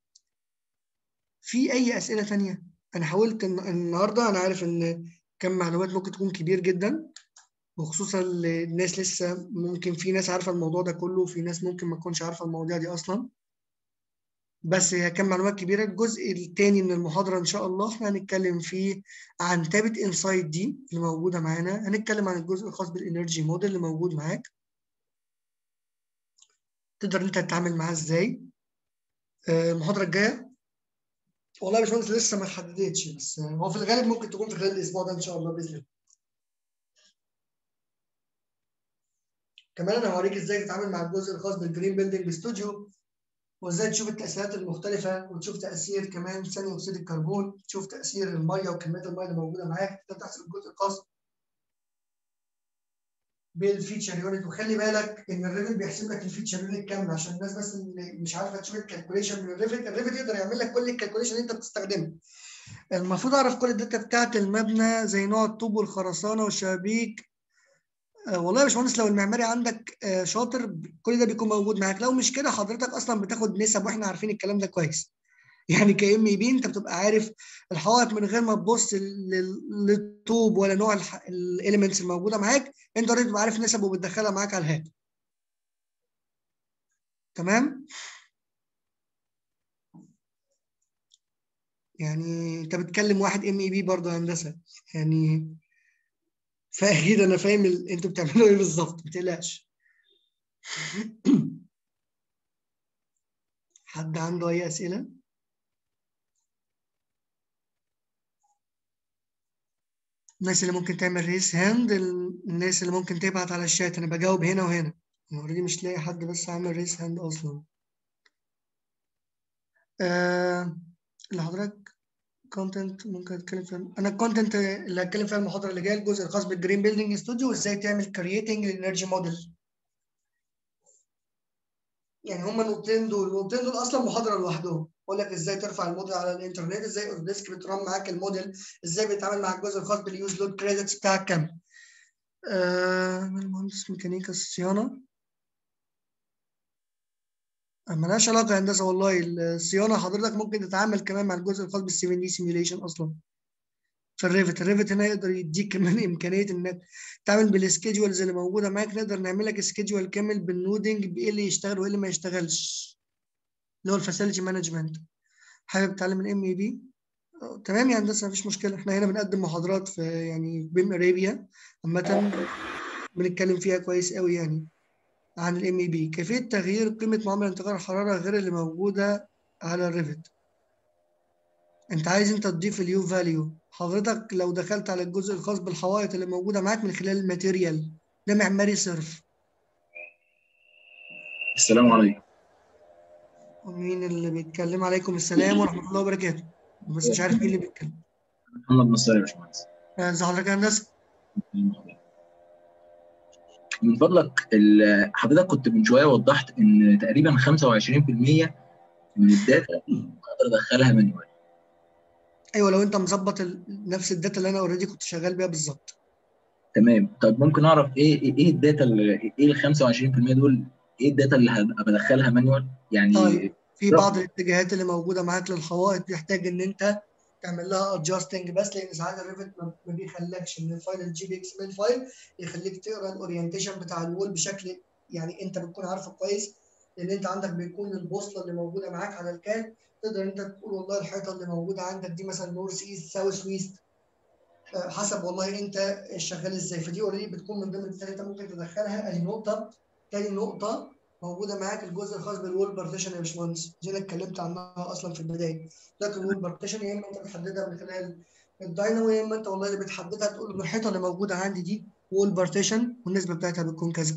[SPEAKER 2] في اي اسئله ثانيه انا حاولت النهارده انا عارف ان كم معلومات ممكن تكون كبير جدا وخصوصا الناس لسه ممكن في ناس عارفه الموضوع ده كله وفي ناس ممكن ما تكونش عارفه المواضيع دي اصلا بس هي كان معلومات كبيره الجزء الثاني من المحاضره ان شاء الله احنا هنتكلم فيه عن تابت انسايت دي اللي موجوده معانا هنتكلم عن الجزء الخاص بالانرجي موديل اللي موجود معاك تقدر انت تتعامل معاه ازاي المحاضره الجايه والله يا باشمهندس لسه ما اتحددتش بس هو في الغالب ممكن تكون في خلال الاسبوع ده ان شاء الله باذن الله كمان انا هوريك ازاي تتعامل مع الجزء الخاص بالجرين بيلدينج ستوديو وازاي تشوف التاثيرات المختلفه وتشوف تاثير كمان ثاني اكسيد الكربون تشوف تاثير الميه وكميات الميه اللي موجوده معاك تقدر تحسب الجزء الخاص بالفيتشر يونت وخلي بالك ان الريفت بيحسب لك الفيتشر يونت كامله عشان الناس بس اللي مش عارفه تشوف الكالكوليشن من الريفت الريفت يقدر يعمل لك كل الكالكوليشن اللي انت بتستخدمها المفروض اعرف كل الداتا بتاعت المبنى زي نوع الطوب والخرسانه والشبابيك آه والله يا باشمهندس لو المعماري عندك آه شاطر كل ده بيكون موجود معاك لو مش كده حضرتك اصلا بتاخد نسب واحنا عارفين الكلام ده كويس يعني كام اي بي انت بتبقى عارف الحوائط من غير ما تبص للطوب ولا نوع الاليمنتس الموجوده معاك انت اوريدي بتبقى عارف نسب وبتدخلها معاك على الهات تمام يعني انت بتكلم واحد ام اي بي برضه هندسه يعني فاكيد انا فاهم ال... انتوا بتعملوا ايه بالظبط ما تقلقش حد عنده اي اسئله الناس اللي ممكن تعمل ريس هاند الناس اللي ممكن تبعت على الشات انا بجاوب هنا وهنا انا اوريدي مش لاقي حد بس عامل ريس هاند اصلا آه اللي حضرتك كونتنت ممكن اتكلم فيها انا الكونتنت اللي هتكلم فيها المحاضره اللي جايه الجزء الخاص بالجرين بيلدينج ستوديو وازاي تعمل كرييتنج للانرجي موديل يعني هما النقطتين دول النقطتين دول اصلا محاضره لوحدهم بقول لك ازاي ترفع الموديل على الانترنت ازاي اورديسك بترن معاك الموديل ازاي بيتعامل مع الجزء الخاص باليوز لود كريدتس بتاعك كام آه مهندس ميكانيكا الصيانه ملهاش علاقه هندسه والله الصيانه حضرتك ممكن تتعامل كمان مع الجزء الخاص بال 7 دي سيميوليشن اصلا في الريفت الريفت هنا يقدر يديك كمان امكانيه انك تعمل بالسكيدجولز اللي موجوده معاك نقدر نعمل لك سكيدجول كامل بالنودنج بايه اللي يشتغل وايه اللي ما يشتغلش اللي هو الفاسيلتي مانجمنت حابب تتعلم الام اي بي تمام يا هندسه مفيش مشكله احنا هنا بنقدم محاضرات في يعني بيم ارابيا عامه بنتكلم فيها كويس قوي يعني عن الام اي بي كيفيه تغيير قيمه معامله انتقال الحراره غير اللي موجوده على الريفت انت عايز انت تضيف اليو فاليو حضرتك لو دخلت على الجزء الخاص بالحوائط اللي موجوده معاك من خلال الماتيريال ده معماري صرف
[SPEAKER 3] السلام عليكم
[SPEAKER 2] ومين اللي بيتكلم عليكم السلام ورحمه الله وبركاته بس مش عارف مين اللي بيتكلم
[SPEAKER 3] محمد نصار يا باشمهندس
[SPEAKER 2] ازي حضرتك يا هندسه
[SPEAKER 3] من فضلك حضرتك كنت من شويه وضحت ان تقريبا 25% من الداتا اقدر ادخلها مانيوال
[SPEAKER 2] ايوه لو انت مظبط نفس الداتا اللي انا اوريدي كنت شغال بيها بالظبط
[SPEAKER 3] تمام طب ممكن اعرف ايه ايه الداتا اللي ايه ال 25% دول ايه الداتا اللي هبقى بدخلها مانيوال يعني
[SPEAKER 2] طيب في بعض الاتجاهات اللي موجوده معاك للحوائط بيحتاج ان انت تعمل لها ادجستنج بس لان ساعات الريفت ما بيخلكش من الفايل الجي بي اكس ام ال فايل يخليك تقرا الاورينتيشن بتاع الوول بشكل يعني انت بتكون عارفه كويس لان انت عندك بيكون البوصله اللي موجوده معاك على الكاد تقدر انت تقول والله الحيطه اللي موجوده عندك دي مثلا نورث ايست ساوث ويست حسب والله انت شغال ازاي فدي اوريدي بتكون من ضمن الحاجات انت ممكن تدخلها ادي نقطه تاني نقطه موجوده معاك الجزء الخاص بالوول بارتيشن يا باشمهندس دي انا اتكلمت عنها اصلا في البدايه لكن الوول بارتيشن يا اما انت بتحددها من خلال الداينامو يا اما انت والله اللي بتحددها تقول ان الحيطه اللي موجوده عندي دي وول بارتيشن والنسبه بتاعتها بتكون كذا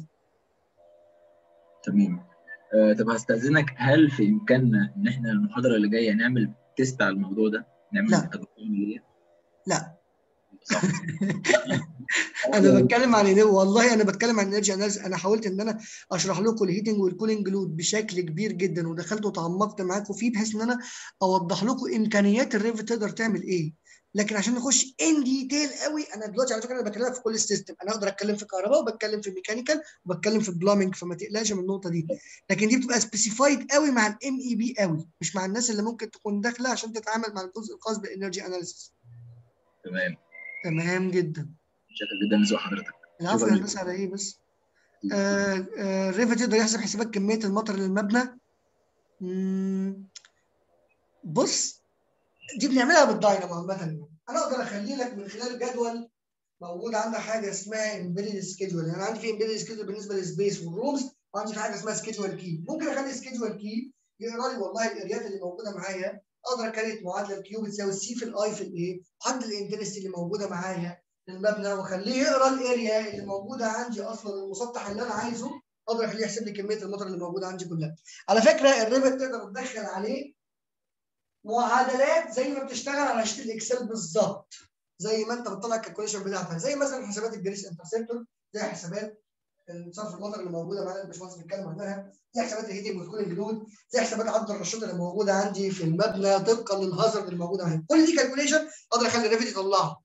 [SPEAKER 3] تمام آه طب هستأذنك هل في إمكاننا إن إحنا المحاضرة اللي جاية نعمل تيست على الموضوع ده؟ نعمل
[SPEAKER 2] لا.
[SPEAKER 3] تجربة عملية؟
[SPEAKER 2] لا
[SPEAKER 3] صح
[SPEAKER 2] انا بتكلم عن والله انا بتكلم عن انرجي اناليسيس انا حاولت ان انا اشرح لكم الهيتنج والكولينج لود بشكل كبير جدا ودخلت وتعمقت معاكم فيه بحيث ان انا اوضح لكم امكانيات الريفت تقدر تعمل ايه لكن عشان نخش ان ديتيل قوي انا دلوقتي على فكره انا بكلمك في كل السيستم انا اقدر اتكلم في كهرباء وبتكلم في ميكانيكال وبتكلم في بلامنج فما تقلقش من النقطه دي لكن دي بتبقى سبيسيفايد قوي مع الام اي بي قوي مش مع الناس اللي ممكن تكون داخله عشان تتعامل مع الجزء الخاص بالانرجي اناليسيس
[SPEAKER 3] تمام
[SPEAKER 2] تمام جدا
[SPEAKER 3] شكرا جدا لذوق حضرتك
[SPEAKER 2] العفو يا
[SPEAKER 3] شكراً
[SPEAKER 2] هندسه على ايه بس آه آه ريفت يقدر يحسب حسابات كميه المطر للمبنى مم، بص دي بنعملها بالداينامو عامه انا اقدر اخلي لك من خلال جدول موجود عندك حاجه اسمها امبيدد سكيدول يعني انا عندي في امبيدد سكيدول بالنسبه للسبيس والرومز وعندي في حاجه اسمها سكيدول كي ممكن اخلي سكيدول كي يقرا لي والله الاريات اللي موجوده معايا اقدر اكريت معادله الكيو بتساوي السي في الاي في الايه حد الانترست اللي موجوده معايا للمبنى واخليه يقرا الاريا اللي موجوده عندي اصلا المسطح اللي انا عايزه اقدر اخليه يحسب لي كميه المطر اللي موجوده عندي كلها على فكره الريفت تقدر تدخل عليه معادلات زي ما بتشتغل على شيت الاكسل بالظبط زي ما انت بتطلع الكالكوليشن بتاعتك زي مثلا حسابات الجريس انترسبتور زي حسابات صرف المطر اللي موجوده معانا الباشمهندس بيتكلم عنها زي حسابات الهيتنج والكولينج لود زي حسابات عدد الرشاط اللي موجوده عندي في المبنى طبقا للهازارد اللي موجوده عندي كل دي كالكوليشن اقدر اخلي الريفت يطلعها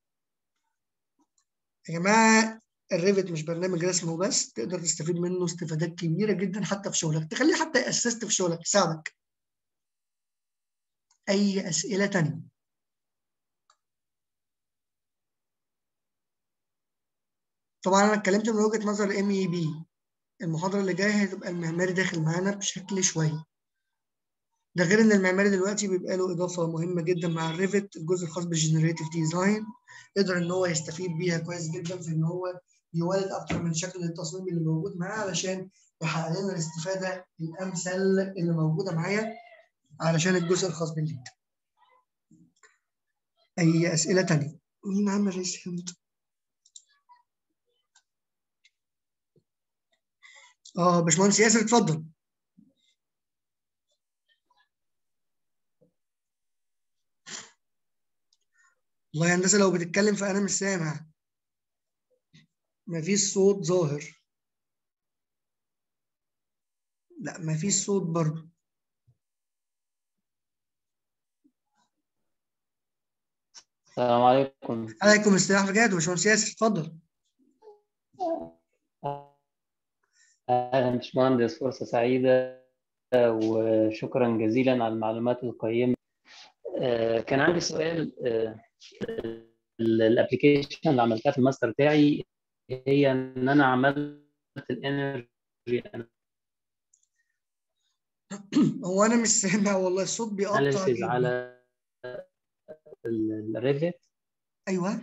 [SPEAKER 2] يا جماعه الريفت مش برنامج رسم وبس تقدر تستفيد منه استفادات كبيره جدا حتى في شغلك تخليه حتى ياسست في شغلك يساعدك اي اسئله تانية طبعا انا اتكلمت من وجهه نظر الام اي بي المحاضره اللي جايه هتبقى المعماري داخل معانا بشكل شويه ده غير ان المعماري دلوقتي بيبقى له اضافه مهمه جدا مع الريفت الجزء الخاص بالجنريتيف ديزاين يقدر ان هو يستفيد بيها كويس جدا في ان هو يولد اكتر من شكل للتصميم اللي موجود معاه علشان يحقق لنا الاستفاده الامثل اللي موجوده معايا علشان الجزء الخاص بالليد. اي اسئله تانية؟ مين عامل رئيس هند؟ اه باشمهندس ياسر اتفضل. والله يا هندسه لو بتتكلم فانا مش سامع. مفيش صوت ظاهر. لا مفيش صوت برضه.
[SPEAKER 4] السلام عليكم
[SPEAKER 2] عليكم السلام ورحمه الله وبركاته باشمهندس ياسر اتفضل.
[SPEAKER 4] أهلا باشمهندس فرصة سعيدة وشكرا جزيلا على المعلومات القيمة آه، كان عندي سؤال الابلكيشن اللي عملتها في الماستر بتاعي هي ان انا عملت الانرجي
[SPEAKER 2] هو انا مش سامع والله الصوت بيقطع
[SPEAKER 4] اناليسيز
[SPEAKER 2] جدا.
[SPEAKER 4] على الريفت
[SPEAKER 2] ايوه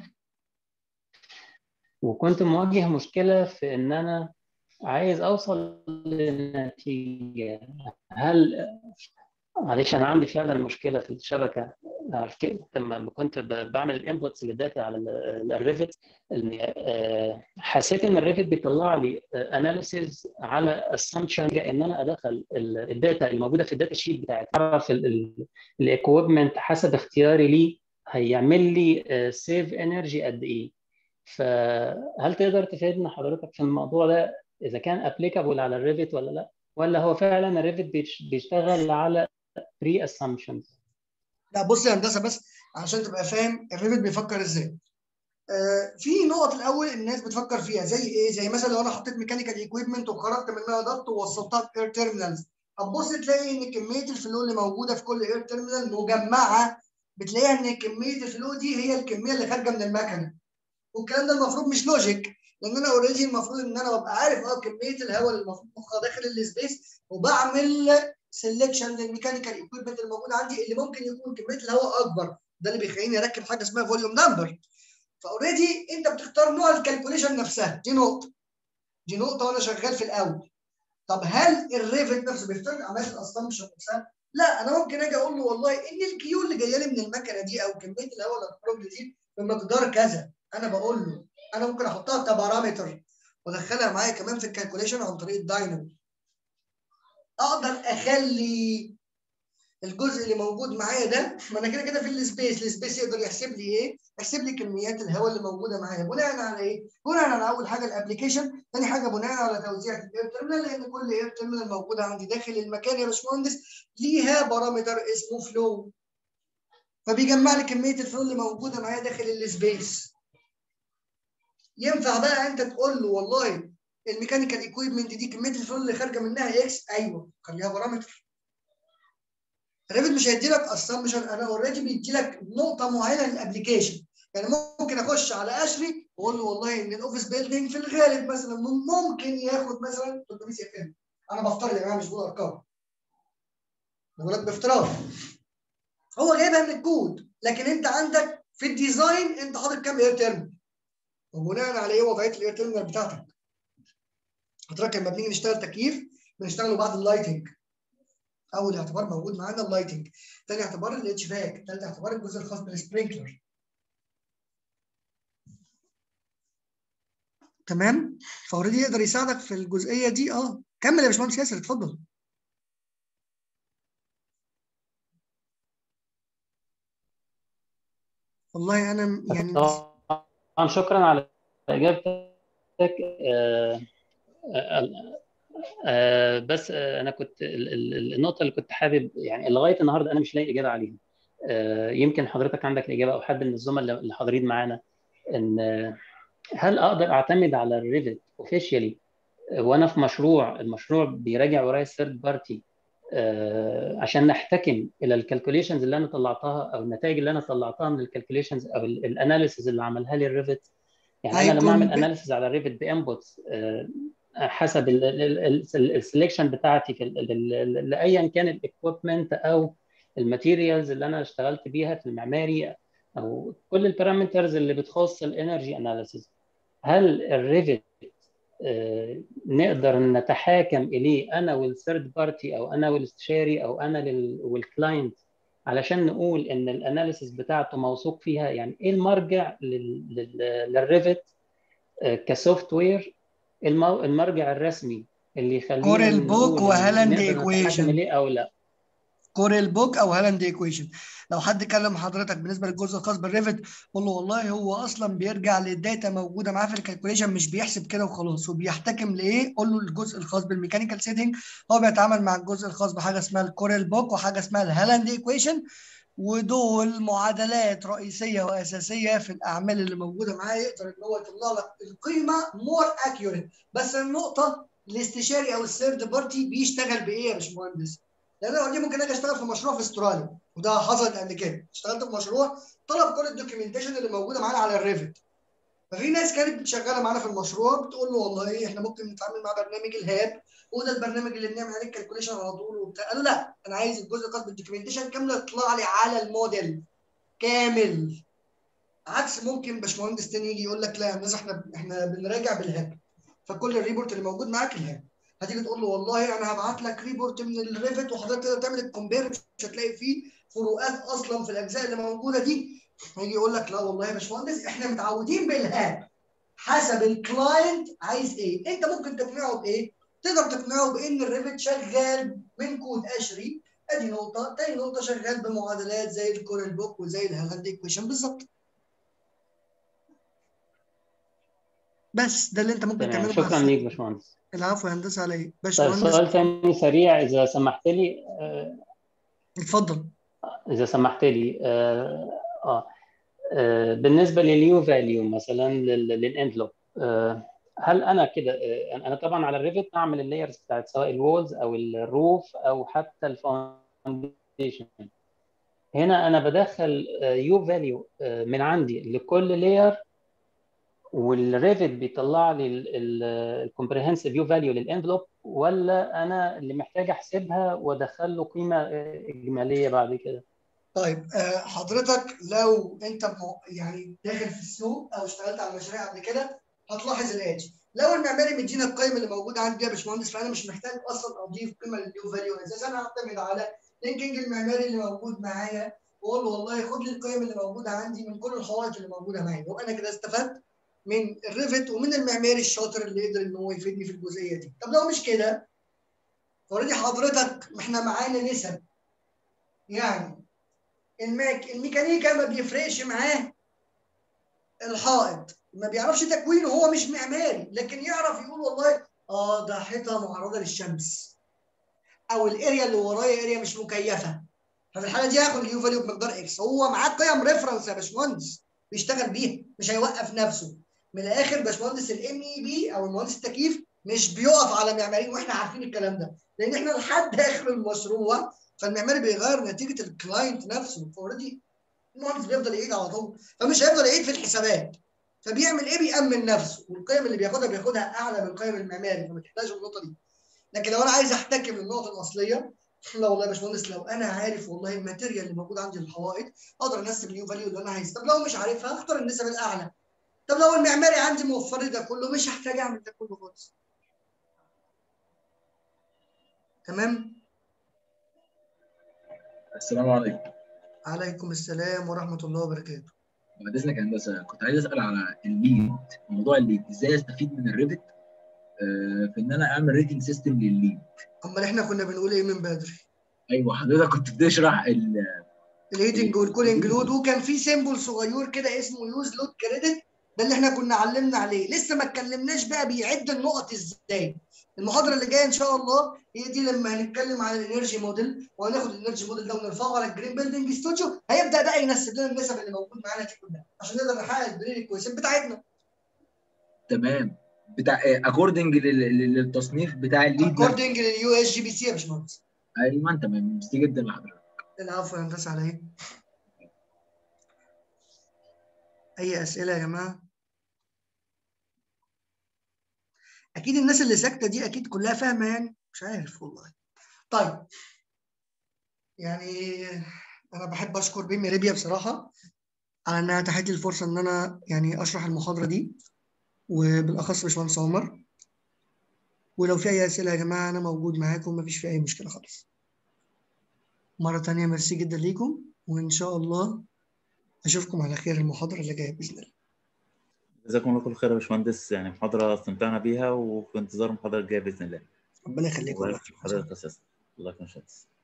[SPEAKER 4] وكنت مواجه مشكلة في إن أنا عايز أوصل لنتيجة هل معلش أنا عندي فعلا مشكلة في الشبكة عارف كده لما كنت ب- بعمل الانبوتس للداتا على ال- الريفت إن آه، حسيت إن الريفت بيطلع لي اناليسيز على اسامبشن إن أنا أدخل ال- الداتا الموجودة في الداتا شيت بتاعتي أعرف الايكويبمنت حسب اختياري ليه هيعمل لي سيف انرجي قد ايه فهل تقدر تفيدنا حضرتك في الموضوع ده اذا كان ابليكابل على الريفت ولا لا ولا هو فعلا الريفت بيش- بيشتغل على بري اسامبشنز
[SPEAKER 2] لا بص يا هندسه بس عشان تبقى فاهم الريفت بيفكر ازاي آه في نقط الاول الناس بتفكر فيها زي ايه زي مثلا لو انا حطيت ميكانيكال ايكويبمنت وخرجت منها ضغط ووصلتها في اير تيرمينالز هتبص تلاقي ان كميه الفلو اللي موجوده في كل اير تيرمينال مجمعه بتلاقيها ان كميه الفلو دي هي الكميه اللي خارجه من المكنه والكلام ده المفروض مش لوجيك لان انا اوريدي المفروض ان انا ببقى عارف اه كميه الهواء اللي المفروض تبقى داخل السبيس وبعمل سelection للميكانيكال ايكويبمنت الموجود عندي اللي ممكن يكون كميه الهواء اكبر ده اللي بيخليني اركب حاجه اسمها فوليوم نمبر فاوريدي انت بتختار نوع الكالكوليشن نفسها دي نقطه دي نقطه وانا شغال في الاول طب هل الريفت نفسه بيفترض عمليه الاسامبشن نفسها؟ لا انا ممكن اجي اقول له والله ان الكيو اللي جايه لي من المكنه دي او كميه الهواء اللي هتخرج لي دي بمقدار كذا انا بقول له انا ممكن احطها كبارامتر وادخلها معايا كمان في الكالكوليشن عن طريق الداينامو اقدر اخلي الجزء اللي موجود معايا ده ما انا كده كده في السبيس السبيس يقدر يحسب لي ايه يحسب لي كميات الهواء اللي موجوده معايا بناء على ايه بناء على اول حاجه الابلكيشن ثاني حاجه بناء على توزيع الاير تيرمينال لان كل اير تيرمينال موجوده عندي داخل المكان يا باشمهندس ليها بارامتر اسمه فلو فبيجمع لي كميه الفلو اللي موجوده معايا داخل السبيس ينفع بقى انت تقول له والله الميكانيكال ايكويبمنت دي كميه الفلو اللي خارجه منها اكس ايوه خليها بارامتر الريفت مش هيدي لك اسامبشن انا اوريدي بيدي لك نقطه معينه للابلكيشن يعني ممكن اخش على اشري واقول له والله ان الاوفيس بيلدينج في الغالب مثلا ممكن ياخد مثلا 300 سي اف ام انا بفترض يا جماعه مش بقول ارقام بقول لك بافتراض هو جايبها من الكود لكن انت عندك في الديزاين انت حاطط كام اير تيرمينال وبناء على ايه وضعيه الاير تيرمينال بتاعتك حضرتك لما بنيجي نشتغل تكييف بنشتغله بعد اللايتنج اول اعتبار موجود معانا اللايتنج ثاني اعتبار الاتش فاك ثالث اعتبار الجزء الخاص بالسبرينكلر تمام فاوريدي يقدر يساعدك في الجزئيه دي اه كمل يا باشمهندس ياسر اتفضل والله انا يعني
[SPEAKER 4] طبعا شكرا على اجابتك آه آه آه بس آه انا كنت النقطه اللي كنت حابب يعني لغايه النهارده انا مش لاقي اجابه عليها آه يمكن حضرتك عندك الاجابه او حد من الزملاء اللي حاضرين معانا ان هل اقدر اعتمد على الريفت اوفيشيالي وانا في مشروع المشروع بيراجع ورايا الثيرد بارتي عشان نحتكم الى الكالكوليشنز اللي انا طلعتها او النتائج اللي انا طلعتها من الكالكوليشنز او الاناليسيز اللي عملها لي الريفت يعني انا لما اعمل اناليسيز على الريفت بانبوتس حسب السلكشن بتاعتي في لايا كان الاكويبمنت او الماتيريالز اللي انا اشتغلت بيها في المعماري او كل البارامترز اللي بتخص الانرجي اناليسيز هل الريفت آه نقدر نتحاكم اليه انا والثيرد بارتي او انا والاستشاري او انا والكلاينت علشان نقول ان الاناليسيس بتاعته موثوق فيها يعني ايه المرجع للريفت آه كسوفت وير المرجع الرسمي اللي يخلينا
[SPEAKER 2] كوريل بوك وهالاند ايكويشن
[SPEAKER 4] ليه او لا
[SPEAKER 2] كوريل بوك او هالاند ايكويشن لو حد كلم حضرتك بالنسبه للجزء الخاص بالريفت قول له والله هو اصلا بيرجع للداتا موجوده معاه في الكالكوليشن مش بيحسب كده وخلاص وبيحتكم لايه قول له الجزء الخاص بالميكانيكال سيتنج هو بيتعامل مع الجزء الخاص بحاجه اسمها الكوريل بوك وحاجه اسمها الهالاند ايكويشن ودول معادلات رئيسيه واساسيه في الاعمال اللي موجوده معاه يقدر ان هو يطلع لك القيمه مور اكيوريت بس النقطه الاستشاري او الثيرد بارتي بيشتغل بايه يا باشمهندس؟ لان انا دي ممكن اجي اشتغل في مشروع في استراليا وده حصل قبل كده اشتغلت في مشروع طلب كل الدوكيومنتيشن اللي موجوده معانا على الريفت ففي ناس كانت شغاله معانا في المشروع بتقول له والله ايه احنا ممكن نتعامل مع برنامج الهاب وده البرنامج اللي بنعمل عليه الكالكوليشن على طول وبتاع قالوا لا انا عايز الجزء الخاص بالدوكيومنتيشن كامله يطلع لي على الموديل كامل عكس ممكن باشمهندس تاني يجي يقول لك لا يا الناس احنا احنا بنراجع بالهاب فكل الريبورت اللي موجود معاك الهاب هتيجي تقول له والله انا هبعت لك ريبورت من الريفت وحضرتك تقدر تعمل الكومبير مش هتلاقي فيه فروقات اصلا في الاجزاء اللي موجوده دي هيجي يقول لك لا والله يا باشمهندس احنا متعودين بالهاب حسب الكلاينت عايز ايه انت ممكن تقنعه بايه تقدر تقنعه بان الريفت شغال من كود اشري ادي نقطه تاني نقطه شغال بمعادلات زي الكوريل بوك وزي الهالاند ايكويشن بالظبط بس ده اللي انت ممكن تعمله
[SPEAKER 4] شكرا ليك باشمهندس
[SPEAKER 2] العفو يا هندسه على ايه؟
[SPEAKER 4] باشمهندس طيب سؤال ثاني سريع اذا سمحت لي
[SPEAKER 2] آه اتفضل
[SPEAKER 4] اذا سمحت لي آه, آه, آه بالنسبه لليو فاليو مثلا للانفلوب آه هل انا كده آه انا طبعا على الريفت اعمل اللايرز بتاعت سواء الوولز او الروف او حتى الفاونديشن هنا انا بدخل يو فاليو من عندي لكل لاير والريفت بيطلع لي الكومبريهنسيف يو فاليو للانفلوب ولا انا اللي محتاج احسبها وادخل له قيمه اجماليه بعد كده
[SPEAKER 2] طيب آه، حضرتك لو انت مو- يعني داخل في السوق او اشتغلت على مشاريع قبل كده هتلاحظ الاتي لو المعماري مدينا القيمه اللي موجوده عندي يا باشمهندس فانا مش محتاج اصلا اضيف قيمه للنيو فاليو اساسا انا هعتمد على لينكينج المعماري اللي موجود معايا واقول له والله خد لي القيم اللي موجوده عندي من كل الحوائط اللي موجوده معايا يبقى انا كده استفدت من الريفت ومن المعماري الشاطر اللي يقدر ان هو يفيدني في الجزئيه دي طب لو مش كده اوريدي حضرتك احنا معانا نسب يعني الميك الميكانيكا ما بيفرقش معاه الحائط ما بيعرفش تكوينه هو مش معماري لكن يعرف يقول والله اه ده حيطه معرضه للشمس او الاريا اللي ورايا اريا مش مكيفه ففي الحاله دي هاخد اليو فاليو بمقدار اكس هو معاه قيم ريفرنس يا باشمهندس بيشتغل بيها مش هيوقف نفسه من الاخر باشمهندس الام اي بي او المهندس التكييف مش بيقف على معماريين واحنا عارفين الكلام ده لان احنا لحد اخر المشروع فالمعماري بيغير نتيجه الكلاينت نفسه فاوريدي المهندس بيفضل يعيد على طول فمش هيفضل يعيد في الحسابات فبيعمل ايه بيأمن نفسه والقيم اللي بياخدها بياخدها اعلى من قيم المعماري فما تحتاجش النقطه دي لكن لو انا عايز احتكم للنقطه الاصليه لا والله يا باشمهندس لو انا عارف والله الماتيريال اللي موجود عندي في الحوائط اقدر انسب اليو فاليو اللي انا عايزه طب لو مش عارفها اختار النسب الاعلى طب لو المعماري عندي موفر لي ده كله مش هحتاج اعمل ده كله خالص تمام
[SPEAKER 3] السلام عليكم
[SPEAKER 2] عليكم السلام ورحمه الله وبركاته
[SPEAKER 3] بعد اذنك يا هندسه كنت عايز اسال على الليد موضوع الليد ازاي استفيد من الريفت آه، في ان انا اعمل ريتنج سيستم للليد
[SPEAKER 2] امال احنا كنا بنقول ايه من بدري
[SPEAKER 3] ايوه حضرتك كنت بتشرح ال-
[SPEAKER 2] الهيتنج والكولينج لود وكان في سيمبل صغير كده اسمه يوز لود كريدت ده اللي احنا كنا علمنا عليه لسه ما اتكلمناش بقى بيعد النقط ازاي المحاضره اللي جايه ان شاء الله هي دي لما هنتكلم عن الانرجي موديل وهناخد الانرجي موديل ده ونرفعه على الجرين بيلدينج ستوديو هيبدا بقى ينسب لنا النسب اللي موجود معانا دي كلها عشان نقدر نحقق البرين كويسين بتاعتنا
[SPEAKER 3] تمام بتاع اكوردنج للتصنيف بتاع الليد ده.
[SPEAKER 2] اكوردنج لليو اس جي بي سي يا باشمهندس
[SPEAKER 3] ايوه تمام ميرسي جدا لحضرتك
[SPEAKER 2] العفو يا هندسه على ايه اي اسئله يا جماعه اكيد الناس اللي ساكته دي اكيد كلها فاهمه يعني مش عارف والله طيب يعني انا بحب اشكر بيمي ريبيا بصراحه على انها اتاحت لي الفرصه ان انا يعني اشرح المحاضره دي وبالاخص باشمهندس عمر ولو في اي اسئله يا جماعه انا موجود معاكم مفيش في اي مشكله خالص مره تانية ميرسي جدا ليكم وان شاء الله اشوفكم على خير المحاضره اللي جايه باذن الله
[SPEAKER 1] جزاكم الله كل خير يا باشمهندس يعني محاضرة استمتعنا بيها وفي انتظار المحاضرة الجاية بإذن الله
[SPEAKER 2] ربنا يخليكم
[SPEAKER 1] وحضرتك أساسا الله يكون شمس